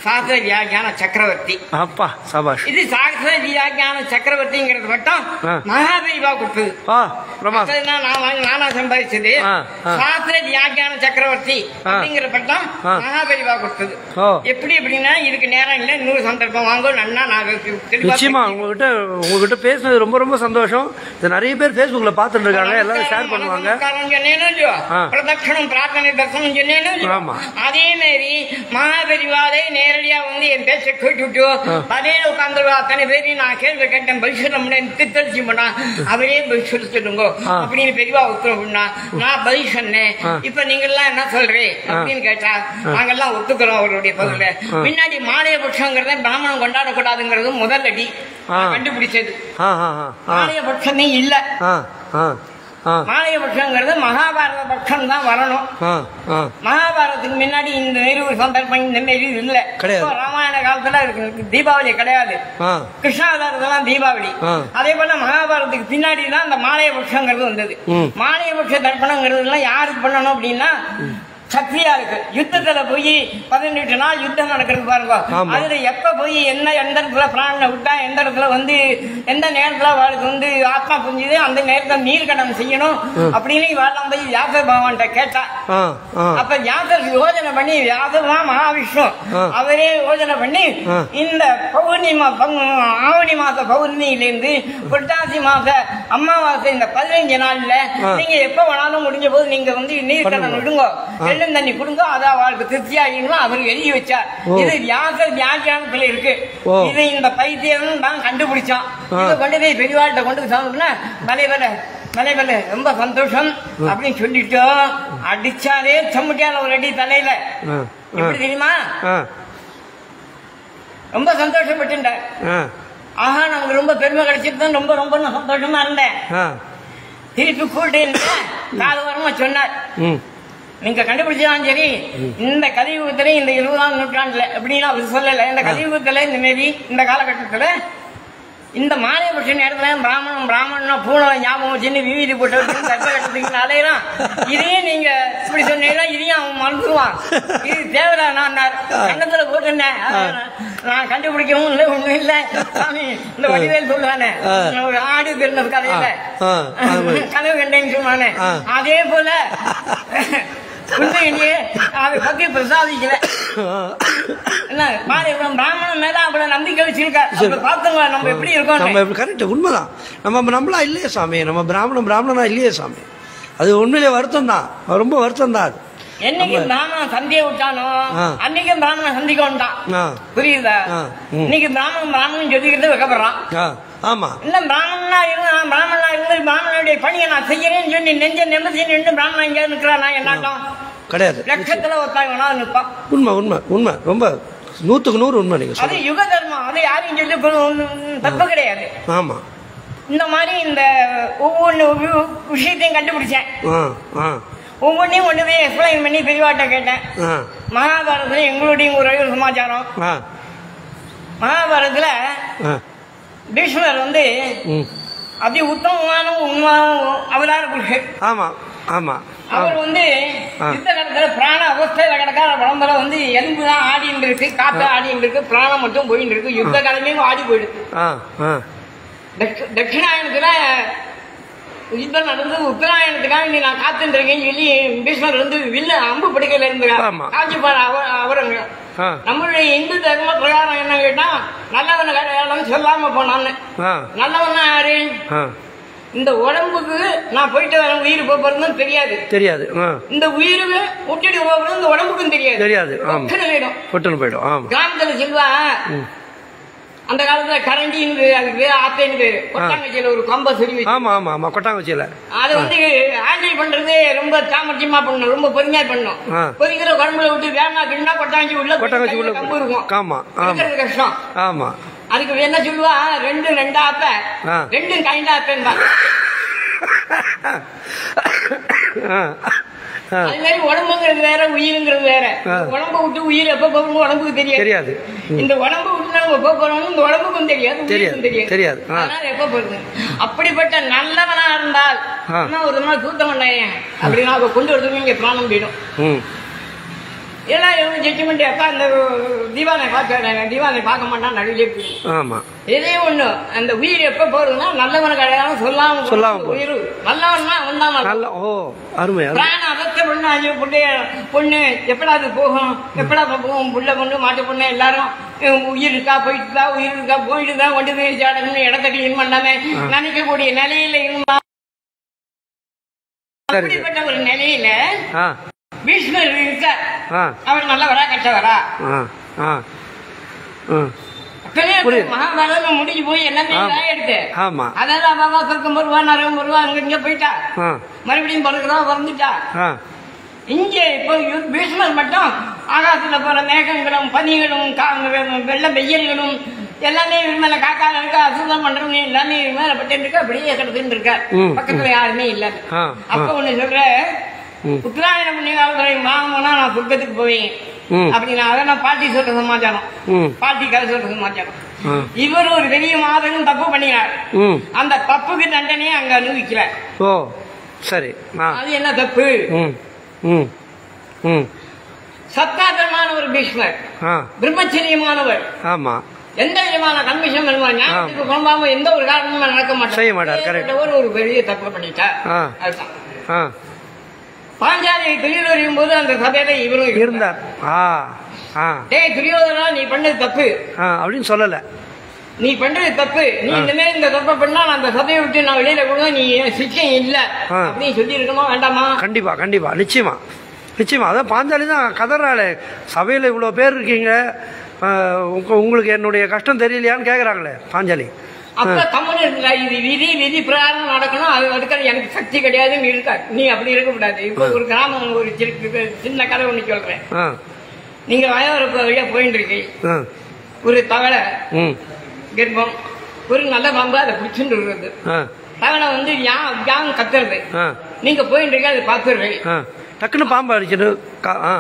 [SPEAKER 1] சாஸ்திர வியாக்கியான சக்கரவர்த்தி
[SPEAKER 2] அப்பா சபாஷ்
[SPEAKER 1] இது சாஸ்திர வியாக்கியான சக்கரவர்த்திங்கிறது மட்டும்
[SPEAKER 2] ஆ.
[SPEAKER 1] மகாபெரிவா கொடுத்தது
[SPEAKER 2] ஆ பிரமாதம்
[SPEAKER 1] மத்ததெல்லாம் நான் வாங்கி நானா சம்பாதிச்சது
[SPEAKER 2] ஆ, ஆ.
[SPEAKER 1] சாஸ்திர வியாக்கியான சக்கரவர்த்தி
[SPEAKER 2] ஆ.
[SPEAKER 1] அப்படிங்கிற பட்டம்
[SPEAKER 2] ஆ.
[SPEAKER 1] மகாபெரிவா கொடுத்தது
[SPEAKER 2] ஓ
[SPEAKER 1] எப்படி எப்படின்னா இதுக்கு நேரம் இல்லை இன்னொரு சந்தர்ப்பம் வாங்க நன்னா நான் தெளிவா
[SPEAKER 2] நிச்சயமா உங்ககிட்ட உங்ககிட்ட பேசுனது ரொம்ப ரொம்ப சந்தோஷம் இது நிறைய பேர் ஃபேஸ்புக்கில் பார்த்துட்டு இருக்காங்க எல்லாரும் ஷேர் பண்ணுவாங்க
[SPEAKER 1] நமஸ்காரம் சொன்னேனோ இல்லையோ?
[SPEAKER 2] ஆ.
[SPEAKER 1] பிரதட்சணம் பிரார்த்தனை தர்சனம் சொன்னேனோ இல்லையோ?
[SPEAKER 2] ஆமா.
[SPEAKER 1] அதே மாதிரி மகாபெரிவாலே நேரடியா வந்து என் பேச்ச கேட்டுட்டு அதே உட்கார்ந்து அத்தனை பேரையும் நான் கேள்வி கேட்டேன் பதில் முடியும் தித்தளிச்சு பண்ணான் அவரே பதில் சொல்லுங்க
[SPEAKER 2] ஆ.
[SPEAKER 1] அப்படின்னு பெரியவா உத்தரவு பண்ணா நான் பதில் சொன்னேன்
[SPEAKER 2] ஆ.
[SPEAKER 1] இப்ப நீங்க எல்லாம் என்ன சொல்றே அப்படின்னு கேட்டா நாங்கெல்லாம் ஒத்துக்கிறோம் அவருடைய பதில முன்னாடி மாலைய பட்சங்கிறத பிராமணன் கொண்டாடக்கூடாதுங்கிறது முதல் அடி
[SPEAKER 2] ஆ.
[SPEAKER 1] கண்டுபிடிச்சது
[SPEAKER 2] ஆ ஆ ஆ ஆ
[SPEAKER 1] மாலைய பட்சமே இல்ல
[SPEAKER 2] ஆ ஆ ஆ
[SPEAKER 1] மாலைய பட்சங்கிறது மகாபாரத பட்சம் தான் வரணும்
[SPEAKER 2] ஆ ஆ
[SPEAKER 1] மகாபாரதத்துக்கு முன்னாடி இந்த மாரி ஒரு சந்தர்ப்பம் இந்த மாரி இல்ல
[SPEAKER 2] கிடையாது.
[SPEAKER 1] இப்போ ராமாயண காலத்துல இருக்கு தீபாவளி கிடையாது
[SPEAKER 2] ஆ
[SPEAKER 1] கிருஷ்ணாவதாரத்துலாம் தீபாவளி
[SPEAKER 2] ஆ.
[SPEAKER 1] அதே போல மகாபாரதத்துக்கு பின்னாடி தான் இந்த மாலைய பட்சங்கிறது வந்தது
[SPEAKER 2] ம்.
[SPEAKER 1] மாலைய பட்ச தர்ப்பணங்கிறது எல்லாம் யாருக்கு பண்ணணும் அப்படின்னா சக்தியாருக்கு யுத்தத்துல போய் பதினெட்டு நாள் யுத்தம் நடக்கிறது பாருங்க
[SPEAKER 2] ஆமா.
[SPEAKER 1] அதுல எப்ப போய் என்ன எந்த இடத்துல பிராணனை விட்டா எந்த இடத்துல வந்து எந்த நேரத்துல அவளுக்கு வந்து ஆத்மா புரிஞ்சுது அந்த நேரத்துல நீர் கடன் செய்யணும் அப்படின்னு இவாள் போய் வியாச பகவான்கிட்ட கேட்டா
[SPEAKER 2] ஆ ஆ
[SPEAKER 1] அப்ப வியாசர் யோஜனை பண்ணி வியாசர் தான் மகாவிஷ்ணு
[SPEAKER 2] ஆ.
[SPEAKER 1] அவரே யோஜனை பண்ணி
[SPEAKER 2] ஆ.
[SPEAKER 1] இந்த பௌர்ணிமா பங்கு- ஆவணி மாச பௌர்ணமியிலிருந்து புரட்டாசி மாச அமாவாசை இந்த பதினஞ்சு நாள்ல
[SPEAKER 2] ஆ.
[SPEAKER 1] நீங்க எப்ப வேணாலும் முடிஞ்ச போது நீங்க வந்து நீர்க்கடன்
[SPEAKER 2] பண்ணுங்க.
[SPEAKER 1] விடுங்க
[SPEAKER 2] ஆ.
[SPEAKER 1] வெள்ளம் தண்ணி கொடுங்க அது அவளுக்கு திருப்தி ஆகிடும் அவர் எழுதி வச்சார்
[SPEAKER 2] ஓ.
[SPEAKER 1] இது வியாசர் வியாக்கியானத்துல இருக்கு
[SPEAKER 2] ஓ.
[SPEAKER 1] இது இந்த பைத்தியம் தான் கண்டுபிடிச்சான்
[SPEAKER 2] ஆ.
[SPEAKER 1] இதை கொண்டு போய் பெரியவாள்கிட்ட கொண்டு போய் சொன்னா தலைவர தலைவர ரொம்ப சந்தோஷம் அப்படின்னு சொல்லிட்டோம் அடிச்சாலே சம்முட்டியால ஒரு அடி தலையில
[SPEAKER 2] ஆ
[SPEAKER 1] எப்படி தெரியுமா
[SPEAKER 2] ஆ
[SPEAKER 1] ரொம்ப சந்தோஷப்பட்டுட்டேன்
[SPEAKER 2] ஆ
[SPEAKER 1] ஆஹா நமக்கு ரொம்ப பெருமை கிடைச்சிருந்தோம் ரொம்ப ரொம்ப நான் சந்தோஷமா இருந்தேன்
[SPEAKER 2] ஆ
[SPEAKER 1] திருப்பி கூப்பிட்டு காது வரமா சொன்னார்
[SPEAKER 2] ம்
[SPEAKER 1] நீங்க கண்டுபிடிச்சாலும் சரி இந்த கலியுகத்துல இந்த இருபதாம் நூற்றாண்டுல அப்படின்னு அவர் சொல்லல இந்த கலியுகத்துல இந்த மாரி இந்த காலகட்டத்துல இந்த மாலையபட்ச நேரத்துல பிராமணன் பிராமணனா பூனை ஞாபகம் வச்சுன்னு விவிதி போட்டு வச்சுன்னு தட்ட கட்டத்துக்கு அலையிறான் இதையும் நீங்க இப்படி சொன்னீங்கன்னா இதையும் அவன் மறந்துடுவான் இது தேவையா நான் கண்ணத்துல போட்டுனேன் நான் கண்டுபிடிக்கவும் இல்லை ஒண்ணும் இல்லை சாமி இந்த வடிவேல் சொல்லுவானே
[SPEAKER 2] ஆ.
[SPEAKER 1] ஒரு ஆடு பிறந்த கதையில
[SPEAKER 2] ஆ, அது மாதிரி.
[SPEAKER 1] கனவு கண்டேன்னு சொன்னானே
[SPEAKER 2] ஆ.
[SPEAKER 1] அதே போல உண்மையிலேயே அதை பத்தி பிரசாதிக்கல என்ன மாரியம்மன் பிராமணன் மேல அவ்வளவு நம்பிக்கை வச்சிருக்காரு அப்ப பார்த்தவங்க நம்ம எப்படி இருக்கோம்
[SPEAKER 2] நம்ம கரெக்ட் உண்மைதான் நம்ம நம்மளா இல்லையே சாமி நம்ம பிராமணன் பிராமணனா இல்லையே சாமி அது உண்மையிலே வருத்தம் தான் ரொம்ப வருத்தம் தான் அது
[SPEAKER 1] என்னைக்கு பிராமணன் சந்தியை விட்டானோ
[SPEAKER 2] ஆ.
[SPEAKER 1] அன்னைக்கு பிராமணன் சந்திக்க வந்தான்
[SPEAKER 2] ஆ
[SPEAKER 1] புரியுதா
[SPEAKER 2] ஆ, ம்.
[SPEAKER 1] இன்னைக்கு பிராமணன் பிராமணன் சொல்லிக்கிறது வைக்கப்படுறான்
[SPEAKER 2] ஆ ஆமா
[SPEAKER 1] இல்ல பிராமணனா இருந்து நான் பிராமணனா இருந்து பிராமணனுடைய பணியை நான் செய்யறேன்னு சொல்லி நெஞ்ச நிம்மதி நின்று பிராமணன் எங்க நிற்கிறான் நான் என்னாட்டம்
[SPEAKER 2] கிடையாது
[SPEAKER 1] லட்சத்துல ஒருத்தன் வேணா நிற்பான்
[SPEAKER 2] உண்மை உண்மை உண்மை ரொம்ப நூற்றுக்கு நூறு உண்மை நீங்கள்
[SPEAKER 1] அது
[SPEAKER 2] சொல்லுங்க
[SPEAKER 1] யுக தர்மம் அது யாரையும் சொல்லி கொ- ஒண்ணும் தப்பு கிடையாது
[SPEAKER 2] ஆமாம்
[SPEAKER 1] இந்த மாதிரி இந்த ஒவ்வொன்று விஷயத்தையும் கண்டுபிடிச்சேன்
[SPEAKER 2] ஆ ஆ
[SPEAKER 1] ஒவ்வொன்றையும் கொண்டு போய் எக்ஸ்பிளைன் பண்ணி பெரியவாட்ட கேட்டேன்
[SPEAKER 2] ஆ
[SPEAKER 1] மகாபாரதத்துல எங்களுடைய ஒரு சமாச்சாரம்
[SPEAKER 2] ஆ
[SPEAKER 1] மகாபாரதத்துல
[SPEAKER 2] ஆ
[SPEAKER 1] பீஷ்மர் வந்து
[SPEAKER 2] ம்
[SPEAKER 1] அதி உத்தமமான உண்மை அவதார புருஷர்
[SPEAKER 2] ஆமாம் ஆமாம்
[SPEAKER 1] அவர் வந்து
[SPEAKER 2] ஆ.
[SPEAKER 1] யுத்த காலத்துல பிராண அவஸ்தையில கிடக்காத உடம்புல வந்து எலும்பு தான் ஆடின்னு இருக்கு காத்து ஆடின்னு இருக்கு பிராணம் மட்டும் போயின்னு இருக்கு யுத்த காலமே ஆடி போயிடுது
[SPEAKER 2] ஆ ஆ
[SPEAKER 1] தட்ச- தட்சிணாயனத்துல யுத்தம் நடந்து உத்தராயணத்துக்காக நீ நான் காத்துட்டு இருக்கேன்னு சொல்லி பீஷ்மர் வந்து வில்ல அம்பு படுக்கையில இருந்து
[SPEAKER 2] ஆமா.
[SPEAKER 1] காஞ்சிப்பார் அவர் அவருங்க
[SPEAKER 2] ஆ
[SPEAKER 1] நம்மளுடைய இந்து தர்ம பிரகாரம் என்ன கேட்டா நல்லவன வேலையாளன்னு சொல்லாம போனான்னு
[SPEAKER 2] ஆ
[SPEAKER 1] நல்லவனா யாரு
[SPEAKER 2] ஆ
[SPEAKER 1] இந்த உடம்புக்கு நான் போயிட்டு வரேன் உயிர் போறதுன்னு தெரியாது
[SPEAKER 2] தெரியாது ஆ
[SPEAKER 1] இந்த உயிருக்கு விட்டுட்டு போகிறது இந்த உடம்புக்கும் தெரியாது
[SPEAKER 2] தெரியாது ஆமாம்
[SPEAKER 1] ஒட்டுன்னு போயிடும்
[SPEAKER 2] பொட்டுன்னு போயிடும் ஆமாம்
[SPEAKER 1] கிராமத்துல செல்வா அந்த காலத்துல கரண்டின்னு அதுக்கு ஆத்தேன்னு பேரு கொட்டாங்கச்சியில ஒரு கம்ப சொல்லி வச்சு
[SPEAKER 2] ஆமாம் ஆமாம் ஆமாம் கொட்டாங்குச்சியில்
[SPEAKER 1] அது வந்து ஹேண்டில் பண்றது ரொம்ப சாமர்த்தியமா பண்ணணும் ரொம்ப பொறுமையா பண்ணணும்
[SPEAKER 2] ஆ.
[SPEAKER 1] பொறிக்கிற குழம்புல விட்டு வேணா கிண்டா கொட்டாங்கச்சி உள்ள போய்
[SPEAKER 2] கொட்டாங்குச்சி
[SPEAKER 1] கையில
[SPEAKER 2] உள்ள
[SPEAKER 1] கம்பு இருக்கும்
[SPEAKER 2] ஆமா, ஆமா.
[SPEAKER 1] எடுக்கிறது கஷ்டம்
[SPEAKER 2] ஆமாம்
[SPEAKER 1] அதுக்கு என்ன சொல்லுவா ரெண்டு ரெண்டா அப்ப
[SPEAKER 2] ஆ.
[SPEAKER 1] ரெண்டும் கைண்டா அப்பேன்பா
[SPEAKER 2] ஆ ஆ
[SPEAKER 1] அது மாதிரி உடம்புங்கிறது வேற உயிருங்கிறது வேற
[SPEAKER 2] ஆ.
[SPEAKER 1] உடம்ப விட்டு உயிர் எப்ப போகணும் உடம்புக்கு தெரியாது
[SPEAKER 2] தெரியாது
[SPEAKER 1] இந்த உடம்பு விட்டு நம்ம எப்ப போறோம்னு இந்த உடம்புக்கும் தெரியாது உயிருக்கும்
[SPEAKER 2] தெரியாது,
[SPEAKER 1] தெரியாது
[SPEAKER 2] தெரியாது. ஆ.
[SPEAKER 1] அதனால எப்ப போறது அப்படிப்பட்ட நல்லவனா இருந்தால்
[SPEAKER 2] ஆ.
[SPEAKER 1] அம்மா ஒரு நாள் தூத்த மாட்டேன் அப்படின்னா அவ கொண்டு வரதுக்கு இங்க பிராணம் போயிடும்
[SPEAKER 2] ம்
[SPEAKER 1] எல்லாம் ஜட்ஜ்மெண்ட் அப்பா அந்த தீவானை பார்த்து தீவானை பார்க்க மாட்டான் நடுவிலே போயிடும்
[SPEAKER 2] ஆமாம்
[SPEAKER 1] இதே ஒண்ணு அந்த உயிர் எப்ப போறதுன்னா நல்லவன கிடையாது சொல்லாம
[SPEAKER 2] சொல்லாம
[SPEAKER 1] போறது.
[SPEAKER 2] போறது.
[SPEAKER 1] உயிர் நல்லவன்னா அவன் தான் நல்லவன்.
[SPEAKER 2] நல்ல ஓ அருமை அருமை
[SPEAKER 1] பிராண அவஸ்த பொண்ணு ஐயோ புள்ளைய பொண்ணு எப்படா அது போகும் எப்படா இப்ப போகும் புள்ள பொண்ணு மாட்டு பொண்ணு எல்லாரும் அஹ், உயிர் இருக்கா போயிட்டு இருக்கா உயிர் இருக்கா போயிட்டு தான் கொண்டு போய் ஜாடகம்னு இடத்த கிளீன் பண்ணாம நினைக்கக்கூடிய நிலையில இருந்தா
[SPEAKER 2] சரி
[SPEAKER 1] அப்படிப்பட்ட ஒரு நிலையில
[SPEAKER 2] ஆ
[SPEAKER 1] பீஷ்மர் இருக்கார்
[SPEAKER 2] ஆ
[SPEAKER 1] அவர் நல்லவரா கெட்டவரா
[SPEAKER 2] ஆ ஆ ஆ
[SPEAKER 1] அப்பவே
[SPEAKER 2] புரியுது.
[SPEAKER 1] மகாபாரதம் முடிஞ்சு போய் எல்லாமே
[SPEAKER 2] ஆமா.
[SPEAKER 1] இதாயிடுது
[SPEAKER 2] ஆமாம்
[SPEAKER 1] அதாவது அம்மா சொர்க்கம் வருவா நரகம் வருவா அங்க இங்க போயிட்டா
[SPEAKER 2] ஆ
[SPEAKER 1] மறுபடியும் பிறகுறா வந்துட்டா
[SPEAKER 2] ஆ
[SPEAKER 1] இங்க இப்போ யு- பீஷ்மர் மட்டும் ஆகாசத்துல போற மேகங்களும் பனிகளும் கா- வெ- வெள்ள வெயில்களும் எல்லாமே இவர் மேல காக்கா இருக்கா அசுத்தம் பண்றவங்க எல்லாமே இவர் மேல பட்டு இருக்கு அப்படியே கிடந்துட்டு இருக்கா
[SPEAKER 2] ம்,
[SPEAKER 1] பக்கத்துல யாருமே இல்ல
[SPEAKER 2] ஆ,
[SPEAKER 1] அப்ப
[SPEAKER 2] ஆ.
[SPEAKER 1] ஒண்ணு சொல்ற
[SPEAKER 2] ம்.
[SPEAKER 1] உத்தராயண புண்ணிய காலத்துல வாங்கினா நான் சொர்க்கத்துக்கு போவேன்
[SPEAKER 2] ம்.
[SPEAKER 1] அப்படின்னா அதை நான் பாட்டி சொல்ற சமாச்சாரம்
[SPEAKER 2] ம்
[SPEAKER 1] பாட்டி கதை சொல்ற சமாச்சாரம்
[SPEAKER 2] ஆ
[SPEAKER 1] இவர் ஒரு பெரிய மாதகம் தப்பு பண்ணினார்
[SPEAKER 2] ம்
[SPEAKER 1] அந்த தப்புக்கு தண்டனையை அங்க அனுபவிக்கிறார்
[SPEAKER 2] ஓ சரி ஆ
[SPEAKER 1] அது என்ன தப்பு
[SPEAKER 2] ம் ம் ம்
[SPEAKER 1] சத்தாதமான ஒரு பீஷ்மர்
[SPEAKER 2] ஆ
[SPEAKER 1] பிரம்மச்சரியமானவர்
[SPEAKER 2] ஆமாம்
[SPEAKER 1] எந்த விதமான கன்மிஷன் ஞானத்துக்கு குழம்பாம எந்த ஒரு காரணமும் நடக்க மாட்டார்
[SPEAKER 2] செய்ய மாட்டார், correct.
[SPEAKER 1] ஏற்பட்டவர் ஒரு பெரிய தப்பு பண்ணிட்டார்
[SPEAKER 2] ஆ.
[SPEAKER 1] அதுதான்
[SPEAKER 2] ஆ
[SPEAKER 1] பாஞ்சாலியை தொழில் அறியும் போது அந்த சபையில இவரும் இருந்தார்
[SPEAKER 2] இருந்தார் ஆ ஆ
[SPEAKER 1] டேய் துரியோதனா நீ பண்ணது தப்பு
[SPEAKER 2] ஆ அப்படின்னு சொல்லலை
[SPEAKER 1] நீ பண்றது தப்பு நீ
[SPEAKER 2] ஆ.
[SPEAKER 1] இந்த மாதிரி இந்த தப்பை பண்ணா நான் அந்த சபையை விட்டு நான் வெளியில கூட நீ சிக்கை இல்ல
[SPEAKER 2] ஆ.
[SPEAKER 1] அப்படின்னு சொல்லி இருக்கணுமா வேண்டாமா
[SPEAKER 2] கண்டிப்பா கண்டிப்பா நிச்சயமா நிச்சயமா அதான் பாஞ்சாலி தான் கதறாளே சபையில் இவ்வளோ பேர் இருக்கீங்க ஆ, உங்க- உங்களுக்கு என்னுடைய கஷ்டம் தெரியலையான்னு கேட்குறாங்களே பாஞ்சாலி
[SPEAKER 1] அப்ப தமிழ் இருந்தா இது விதி விதி பிரகாரம் நடக்கணும் அது அதுக்காக எனக்கு சக்தி கிடையாதுன்னு இருக்காரு நீ அப்படி இருக்கக்கூடாது இப்போ ஒரு கிராமம் ஒரு சிறு- சின்ன கதை ஒண்ணு சொல்றேன்
[SPEAKER 2] ஆ
[SPEAKER 1] நீங்க வயவரப்பு வழியா போயிட்டு இருக்கீங்க
[SPEAKER 2] ஆ
[SPEAKER 1] ஒரு தவளை
[SPEAKER 2] ம்
[SPEAKER 1] கர்ப்பம் ஒரு நல்ல பாம்பு அதை பிடிச்சுட்டு இருக்குது
[SPEAKER 2] ஆ
[SPEAKER 1] தவளை வந்து யான் யான் கத்துறது
[SPEAKER 2] ஆ
[SPEAKER 1] நீங்க போயிட்டு இருக்க அதை பார்த்துடுறீங்க
[SPEAKER 2] ஆ டக்குன்னு பாம்பு அடிச்சிட்டு கா ஆ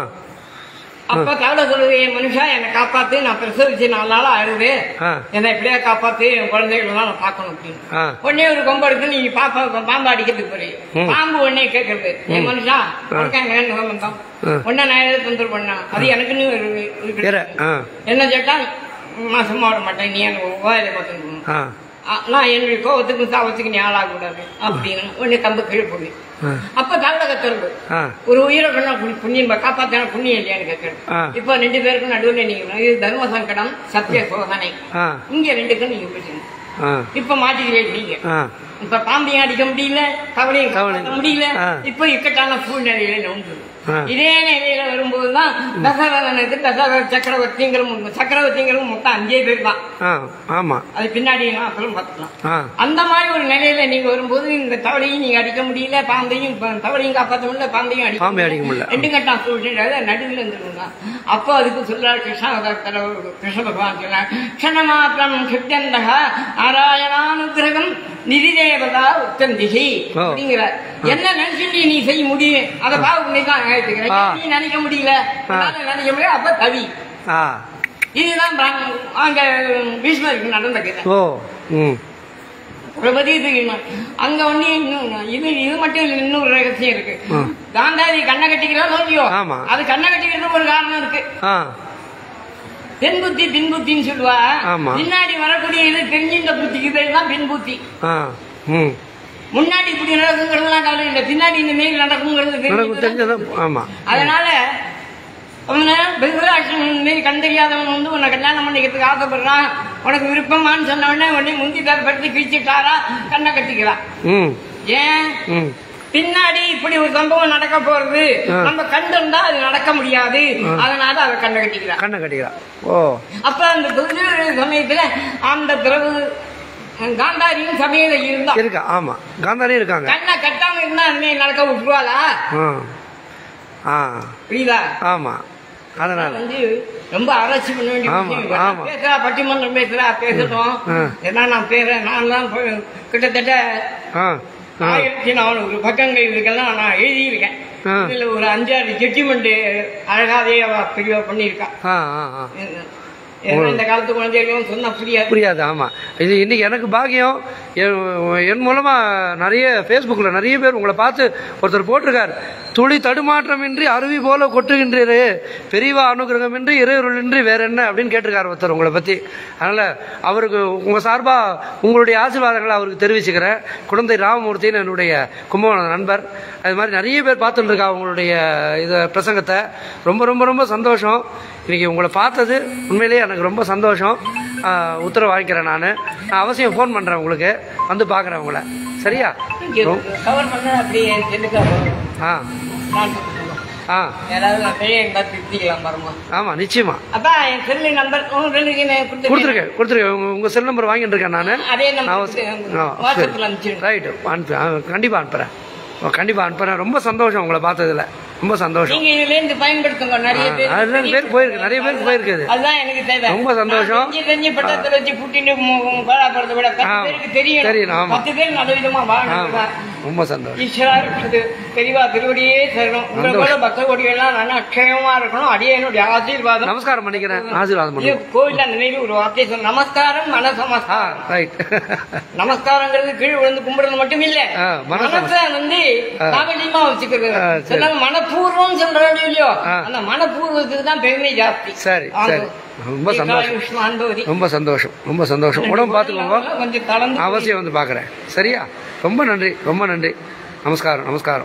[SPEAKER 1] அப்ப தவளை சொல்லுது என் மனுஷா என்னை காப்பாத்து நான் பிரசவிச்சு நாலு நாள் ஆகுது
[SPEAKER 2] ஆ
[SPEAKER 1] என்னை எப்படியா காப்பாத்து என் குழந்தைகளை நான் பார்க்கணும் அப்படின்னு
[SPEAKER 2] ஆ
[SPEAKER 1] உடனே ஒரு கொம்பு எடுத்து நீங்க பாப்பா பாம்பு அடிக்கிறதுக்கு போறீங்க
[SPEAKER 2] ம்.
[SPEAKER 1] பாம்பு உடனே கேட்கறது என் மனுஷா உனக்கு அங்க என்ன சம்பந்தம்
[SPEAKER 2] ஆ.
[SPEAKER 1] உடனே நான் எதாவது தொந்தரவு பண்ணா அது எனக்குன்னு ஒரு இருக்கு.
[SPEAKER 2] வேற ஆ
[SPEAKER 1] என்ன கேட்டா நான் சும்மா விட மாட்டேன் நீ எனக்கு உபாயில பார்த்துக்கணும்
[SPEAKER 2] ஆ
[SPEAKER 1] ஆ, நான் என்னுடைய கோவத்துக்கு சாவத்துக்கு நீ ஆளாகக்கூடாது அப்படின்னு உடனே கம்பு கீழே போடு
[SPEAKER 2] ஆ.
[SPEAKER 1] அப்ப தவளை கத்துறது
[SPEAKER 2] ஆ
[SPEAKER 1] ஒரு உயிரை கொண்டா புண்ணி- புண்ணியம் காப்பாத்தினா புண்ணியம் இல்லையான்னு கேட்கறது
[SPEAKER 2] ஆ.
[SPEAKER 1] இப்ப ரெண்டு பேருக்கும் நடுவில் நீங்க இது தர்ம சங்கடம் சத்திய சோதனை
[SPEAKER 2] ஆ
[SPEAKER 1] இங்க ரெண்டுக்கும் நீங்க பேசுங்க
[SPEAKER 2] ஆ
[SPEAKER 1] இப்ப மாட்டிக்கிறீங்க நீங்க
[SPEAKER 2] ஆ
[SPEAKER 1] இப்ப பாம்பையும் அடிக்க முடியல தவளையும்
[SPEAKER 2] தவளை.
[SPEAKER 1] காப்பாத்த முடியல
[SPEAKER 2] ஆ.
[SPEAKER 1] இப்ப இக்கட்டான சூழ்நிலையில நோங்குது
[SPEAKER 2] ஆ.
[SPEAKER 1] இதே நிலையில வரும்போதுதான் தசரதனுக்கு தசரத சக்கரவர்த்திங்கிறவங்க சக்கரவர்த்திங்கிறவங்க மொத்தம் அஞ்சே பேர் தான்
[SPEAKER 2] ஆ ஆமாம்
[SPEAKER 1] அது பின்னாடி நான் அப்புறம் பார்த்துக்கலாம்
[SPEAKER 2] ஆ
[SPEAKER 1] அந்த மாதிரி ஒரு நிலையில நீங்க வரும்போது இந்த தவளையும் நீங்க அடிக்க முடியல பாம்பையும் ப- தவளையும் காப்பாற்ற முடியல பாம்பையும் அடிக்க
[SPEAKER 2] பாம்பை அடிக்க முடியல.
[SPEAKER 1] ரெண்டு கட்டா சூழ்நிலை நடுவில் இருந்துருங்க அப்போ அதுக்கு சொல்றார் கிருஷ்ணாவதாரத்தில் கிருஷ்ண பகவான் சொல்றார் க்ஷணமாத்திரம் கிருத்தியந்தக நாராயணானுகிரகம் நிதிதேவதா உத்தம் திசை
[SPEAKER 2] ஓ.
[SPEAKER 1] அப்படிங்கிறார் என்ன நினைச்சுட்டு நீ செய்ய முடியும் அதை பாவ தான்
[SPEAKER 2] ஆ.
[SPEAKER 1] நீ நினைக்க முடியல உன்னால நினைக்க முடியல அப்ப தவி
[SPEAKER 2] ஆ
[SPEAKER 1] இதுதான் பிராம- அங்க பீஷ்மருக்கு நடந்த கதை
[SPEAKER 2] ஓ ம்
[SPEAKER 1] பிரபதி தெரியுமா அங்க வந்து இன்னும் இது இது மட்டும் இல்ல இன்னொரு ரகசியம் இருக்கு
[SPEAKER 2] ஆ.
[SPEAKER 1] காந்தாரி கண்ணை கட்டிக்கிறோம் இல்லையோ
[SPEAKER 2] ஆமா.
[SPEAKER 1] அது கண்ணை கட்டிக்கிறதுக்கு ஒரு காரணம் இருக்கு
[SPEAKER 2] ஆ
[SPEAKER 1] தென் புத்தி பின் புத்தின்னு சொல்லுவா
[SPEAKER 2] ஆமா.
[SPEAKER 1] பின்னாடி வரக்கூடிய இது தெரிஞ்சின்ற புத்திக்கு பேர் தான் பின் புத்தி
[SPEAKER 2] ஆ ம்
[SPEAKER 1] முன்னாடி இப்படி நடக்குங்கிறதுலாம் கவலை இல்லை பின்னாடி இந்த மாரி நடக்குங்கிறது
[SPEAKER 2] எனக்கு
[SPEAKER 1] தெரிஞ்சது
[SPEAKER 2] தெரிஞ்சதான் ஆமாம்
[SPEAKER 1] அதனால அவனை பிருகராட்சன் மாரி கண் தெரியாதவன் வந்து உன்னை கல்யாணம் பண்ணிக்கிறதுக்கு ஆசைப்படுறான் உனக்கு விருப்பமான்னு சொன்ன உடனே உடனே முந்தி தரப்படுத்தி கிழிச்சிட்டாரா கண்ணை கட்டிக்கிறான்
[SPEAKER 2] ம்
[SPEAKER 1] ஏன்
[SPEAKER 2] ம்
[SPEAKER 1] பின்னாடி இப்படி ஒரு சம்பவம் நடக்க போறது
[SPEAKER 2] ஆ.
[SPEAKER 1] நம்ம கண்டிருந்தா அது நடக்க முடியாது அதனால அவ கண்ணை கட்டிக்கிறான்
[SPEAKER 2] கண்ணை கட்டிக்கிறா ஓ
[SPEAKER 1] அப்ப அந்த தொழில் சமயத்துல அந்த திரவு காந்தாரியும் சபையில இருந்தா
[SPEAKER 2] இருக்கா ஆமாம் காந்தாரி இருக்காங்க
[SPEAKER 1] கண்ணை கட்டாம இருந்தா அதுமே நடக்க விட்டுருவாளா
[SPEAKER 2] ஆ ஆ
[SPEAKER 1] புரியுதா
[SPEAKER 2] ஆமாம் அதனால்
[SPEAKER 1] வந்து ரொம்ப ஆராய்ச்சி பண்ண வேண்டிய
[SPEAKER 2] ஆமா,
[SPEAKER 1] விஷயம்.
[SPEAKER 2] ஆமா.
[SPEAKER 1] பேசுறா பட்டிமன்றம் பேசுறா பேசட்டும்
[SPEAKER 2] ஆ.
[SPEAKER 1] ஏன்னா நான் பேசுறேன் நான் தான் போய் கிட்டத்தட்ட
[SPEAKER 2] ஆ ஆ
[SPEAKER 1] ஆயிரத்தி நானூறு பக்கங்கள் இதுக்கெல்லாம் நான் எழுதியிருக்கேன்
[SPEAKER 2] ஆ.
[SPEAKER 1] இதுல ஒரு அஞ்சாறு ஜட்ஜ்மெண்ட் அழகாவே அவ பிரிவா பண்ணியிருக்கா
[SPEAKER 2] ஆ ஆ ஆ
[SPEAKER 1] ஏன்னா இந்த காலத்து குழந்தைகளும் சொன்னா புரியாது
[SPEAKER 2] புரியாது ஆமாம் இது இன்னைக்கு எனக்கு பாக்கியம் என் என் மூலமாக நிறைய ஃபேஸ்புக்கில் நிறைய பேர் உங்களை பார்த்து ஒருத்தர் போட்டிருக்கார் துளி தடுமாற்றமின்றி அருவி போல கொட்டுகின்றீரு பெரியவா அனுகிரகமின்றி இறைவருளின்றி வேற என்ன அப்படின்னு கேட்டிருக்கார் ஒருத்தர் உங்களை பற்றி அதனால் அவருக்கு உங்கள் சார்பாக உங்களுடைய ஆசீர்வாதங்களை அவருக்கு தெரிவிச்சுக்கிறேன் குழந்தை ராமமூர்த்தின்னு என்னுடைய கும்பகோணம் நண்பர் அது மாதிரி நிறைய பேர் பார்த்துட்டு இருக்கா உங்களுடைய இதை பிரசங்கத்தை ரொம்ப ரொம்ப ரொம்ப சந்தோஷம் இன்னைக்கு உங்களை பார்த்தது உண்மையிலேயே எனக்கு ரொம்ப சந்தோஷம் ஆஹ் உத்தரவு வாங்கிக்கிறேன் நான் நான் அவசியம் ஃபோன் பண்ணுறேன் உங்களுக்கு வந்து பார்க்குறேன் உங்களை சரியா ரொ-
[SPEAKER 1] கவர் பண்ண அப்படியே செல்லுக்காக
[SPEAKER 2] ஆ
[SPEAKER 1] நான்
[SPEAKER 2] ஆ
[SPEAKER 1] யாராவது நான் கையை எங்கேயாவது திருத்திக்கலாம் பாருங்க
[SPEAKER 2] ஆமாம் நிச்சயமா
[SPEAKER 1] அப்பா என் செல்லு நம்பர் ரெண்டுக்கு நான் கொடுத்துருக்கேன்
[SPEAKER 2] கொடுத்துருக்கேன் கொடுத்துருக்கேன் உங்கள் உங்கள் செல் நம்பர் வாங்கிட்டு இருக்கேன் நான்
[SPEAKER 1] அதே
[SPEAKER 2] நான்
[SPEAKER 1] நம்பர் வாட்ஸ்அப்பில் அனுப்பிச்சிருங்க
[SPEAKER 2] ரைட்டு அனுப்பி கண்டிப்பாக அனுப்புகிறேன் கண்டிப்பாக அனுப்புகிறேன் ரொம்ப சந்தோஷம் உங்களை பார்த்ததுல ரொம்ப சந்தோஷம்
[SPEAKER 1] நீங்க இதுல இருந்து பயன்படுத்துங்க நிறைய
[SPEAKER 2] ஆ,
[SPEAKER 1] பேர்
[SPEAKER 2] அதுதான் பேருக்கு போயிருக்கு, நிறைய பேருக்கு போயிருக்குது.
[SPEAKER 1] அதுதான் எனக்கு தேவை
[SPEAKER 2] ரொம்ப சந்தோஷம்.
[SPEAKER 1] நான் தெரிஞ்சு தெரிஞ்சு பட்டத்துல வச்சு கூட்டிட்டு பாடாப்படுறத விட பத்து
[SPEAKER 2] ஆமா.
[SPEAKER 1] பேருக்கு தெரியும்
[SPEAKER 2] தெரியணும், ஆமா.
[SPEAKER 1] பத்து பேர் நல்ல விதமா
[SPEAKER 2] ஆமாம்
[SPEAKER 1] வாழணும்
[SPEAKER 2] ரொம்ப சந்தோஷம்
[SPEAKER 1] ஈஸ்வரா இருக்குது தெளிவா திருவடியே சரணம் உங்களை
[SPEAKER 2] சந்தோஷம்.
[SPEAKER 1] போல பக்த கொடிகள்லாம் நல்லா அக்ஷயமா இருக்கணும் அடியே என்னுடைய ஆசீர்வாதம்
[SPEAKER 2] நமஸ்காரம் பண்ணிக்கிறேன் ஆசீர்வாதம்
[SPEAKER 1] இது
[SPEAKER 2] பண்ணுவோம்
[SPEAKER 1] கோயில்ல நினைவு ஒரு வார்த்தை சொல்ல நமஸ்காரம் மன
[SPEAKER 2] ஆ
[SPEAKER 1] சமஸ்காரம்
[SPEAKER 2] ரைட்
[SPEAKER 1] நமஸ்காரங்கிறது கீழ் விழுந்து கும்பிடுறது மட்டும் இல்ல
[SPEAKER 2] ஆ, மன
[SPEAKER 1] மனச வந்து நாகலியமா வச்சுக்கிறது
[SPEAKER 2] ஆ, சரி.
[SPEAKER 1] சொன்னாங்க மனப்பூர்வம் சொல்றாங்க இல்லையோ
[SPEAKER 2] ஆ.
[SPEAKER 1] அந்த மனப்பூர்வத்துக்கு தான் பெருமை ஜாஸ்தி
[SPEAKER 2] சரி, சரி. ரொம்ப சந்தோஷம்.
[SPEAKER 1] ஆயுஷ்மான் பவதி.
[SPEAKER 2] ரொம்ப சந்தோஷம் ரொம்ப சந்தோஷம் உடம்பு பார்த்துக்கோங்க
[SPEAKER 1] கொஞ்சம் கலந்து
[SPEAKER 2] அவசியம் வந்து பார்க்குறேன் சரியா ரொம்ப நன்றி ரொம்ப நன்றி நமஸ்காரம் நமஸ்காரம்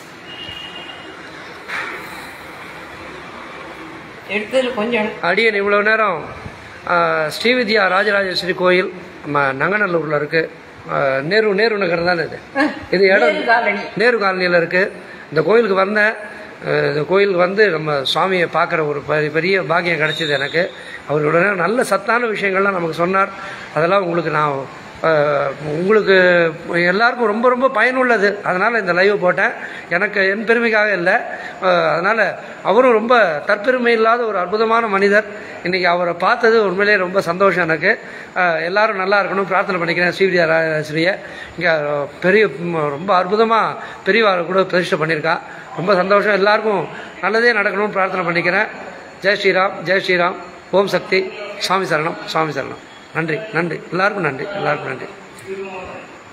[SPEAKER 1] எடுத்ததுல கொஞ்சம்
[SPEAKER 2] அடியன் இவ்வளோ நேரம் ஆ, ஸ்ரீவித்யா ராஜராஜேஸ்வரி கோயில் நம்ம நங்கநல்லூரில் இருக்குது நேரு நேரு நகர் தானே இது இது இடம்
[SPEAKER 1] நேரு காலனி.
[SPEAKER 2] நேரு காலனியில் இருக்குது இந்த கோயிலுக்கு வந்தேன் அஹ், இந்த கோயிலுக்கு வந்து நம்ம சுவாமியை பார்க்குற ஒரு பெரிய பெரிய பாக்கியம் கிடைச்சிது எனக்கு அவரோட நல்ல சத்தான விஷயங்கள்லாம் நமக்கு சொன்னார் அதெல்லாம் உங்களுக்கு நான் அஹ், உங்களுக்கு எல்லாருக்கும் ரொம்ப ரொம்ப பயனுள்ளது அதனால் இந்த லைவ் போட்டேன் எனக்கு என் பெருமைக்காக இல்லை அதனால் அவரும் ரொம்ப தற்பெருமை இல்லாத ஒரு அற்புதமான மனிதர் இன்றைக்கி அவரை பார்த்தது உண்மையிலேயே ரொம்ப சந்தோஷம் எனக்கு அஹ், எல்லாரும் நல்லா இருக்கணும் பிரார்த்தனை பண்ணிக்கிறேன் ஸ்ரீவித்யா ராஜஸ்ரீயை இங்கே பெரிய ம், ரொம்ப அற்புதமாக பெரியவாரை கூட பிரதிஷ்டை பண்ணியிருக்கா ரொம்ப சந்தோஷம் எல்லாருக்கும் நல்லதே நடக்கணும்னு பிரார்த்தனை பண்ணிக்கிறேன் ஜெய் ஸ்ரீராம் ஜெய் ஸ்ரீராம் ஓம் சக்தி சுவாமி சரணம் சுவாமி சரணம் நன்றி நன்றி எல்லாருக்கும் நன்றி எல்லாருக்கும் நன்றி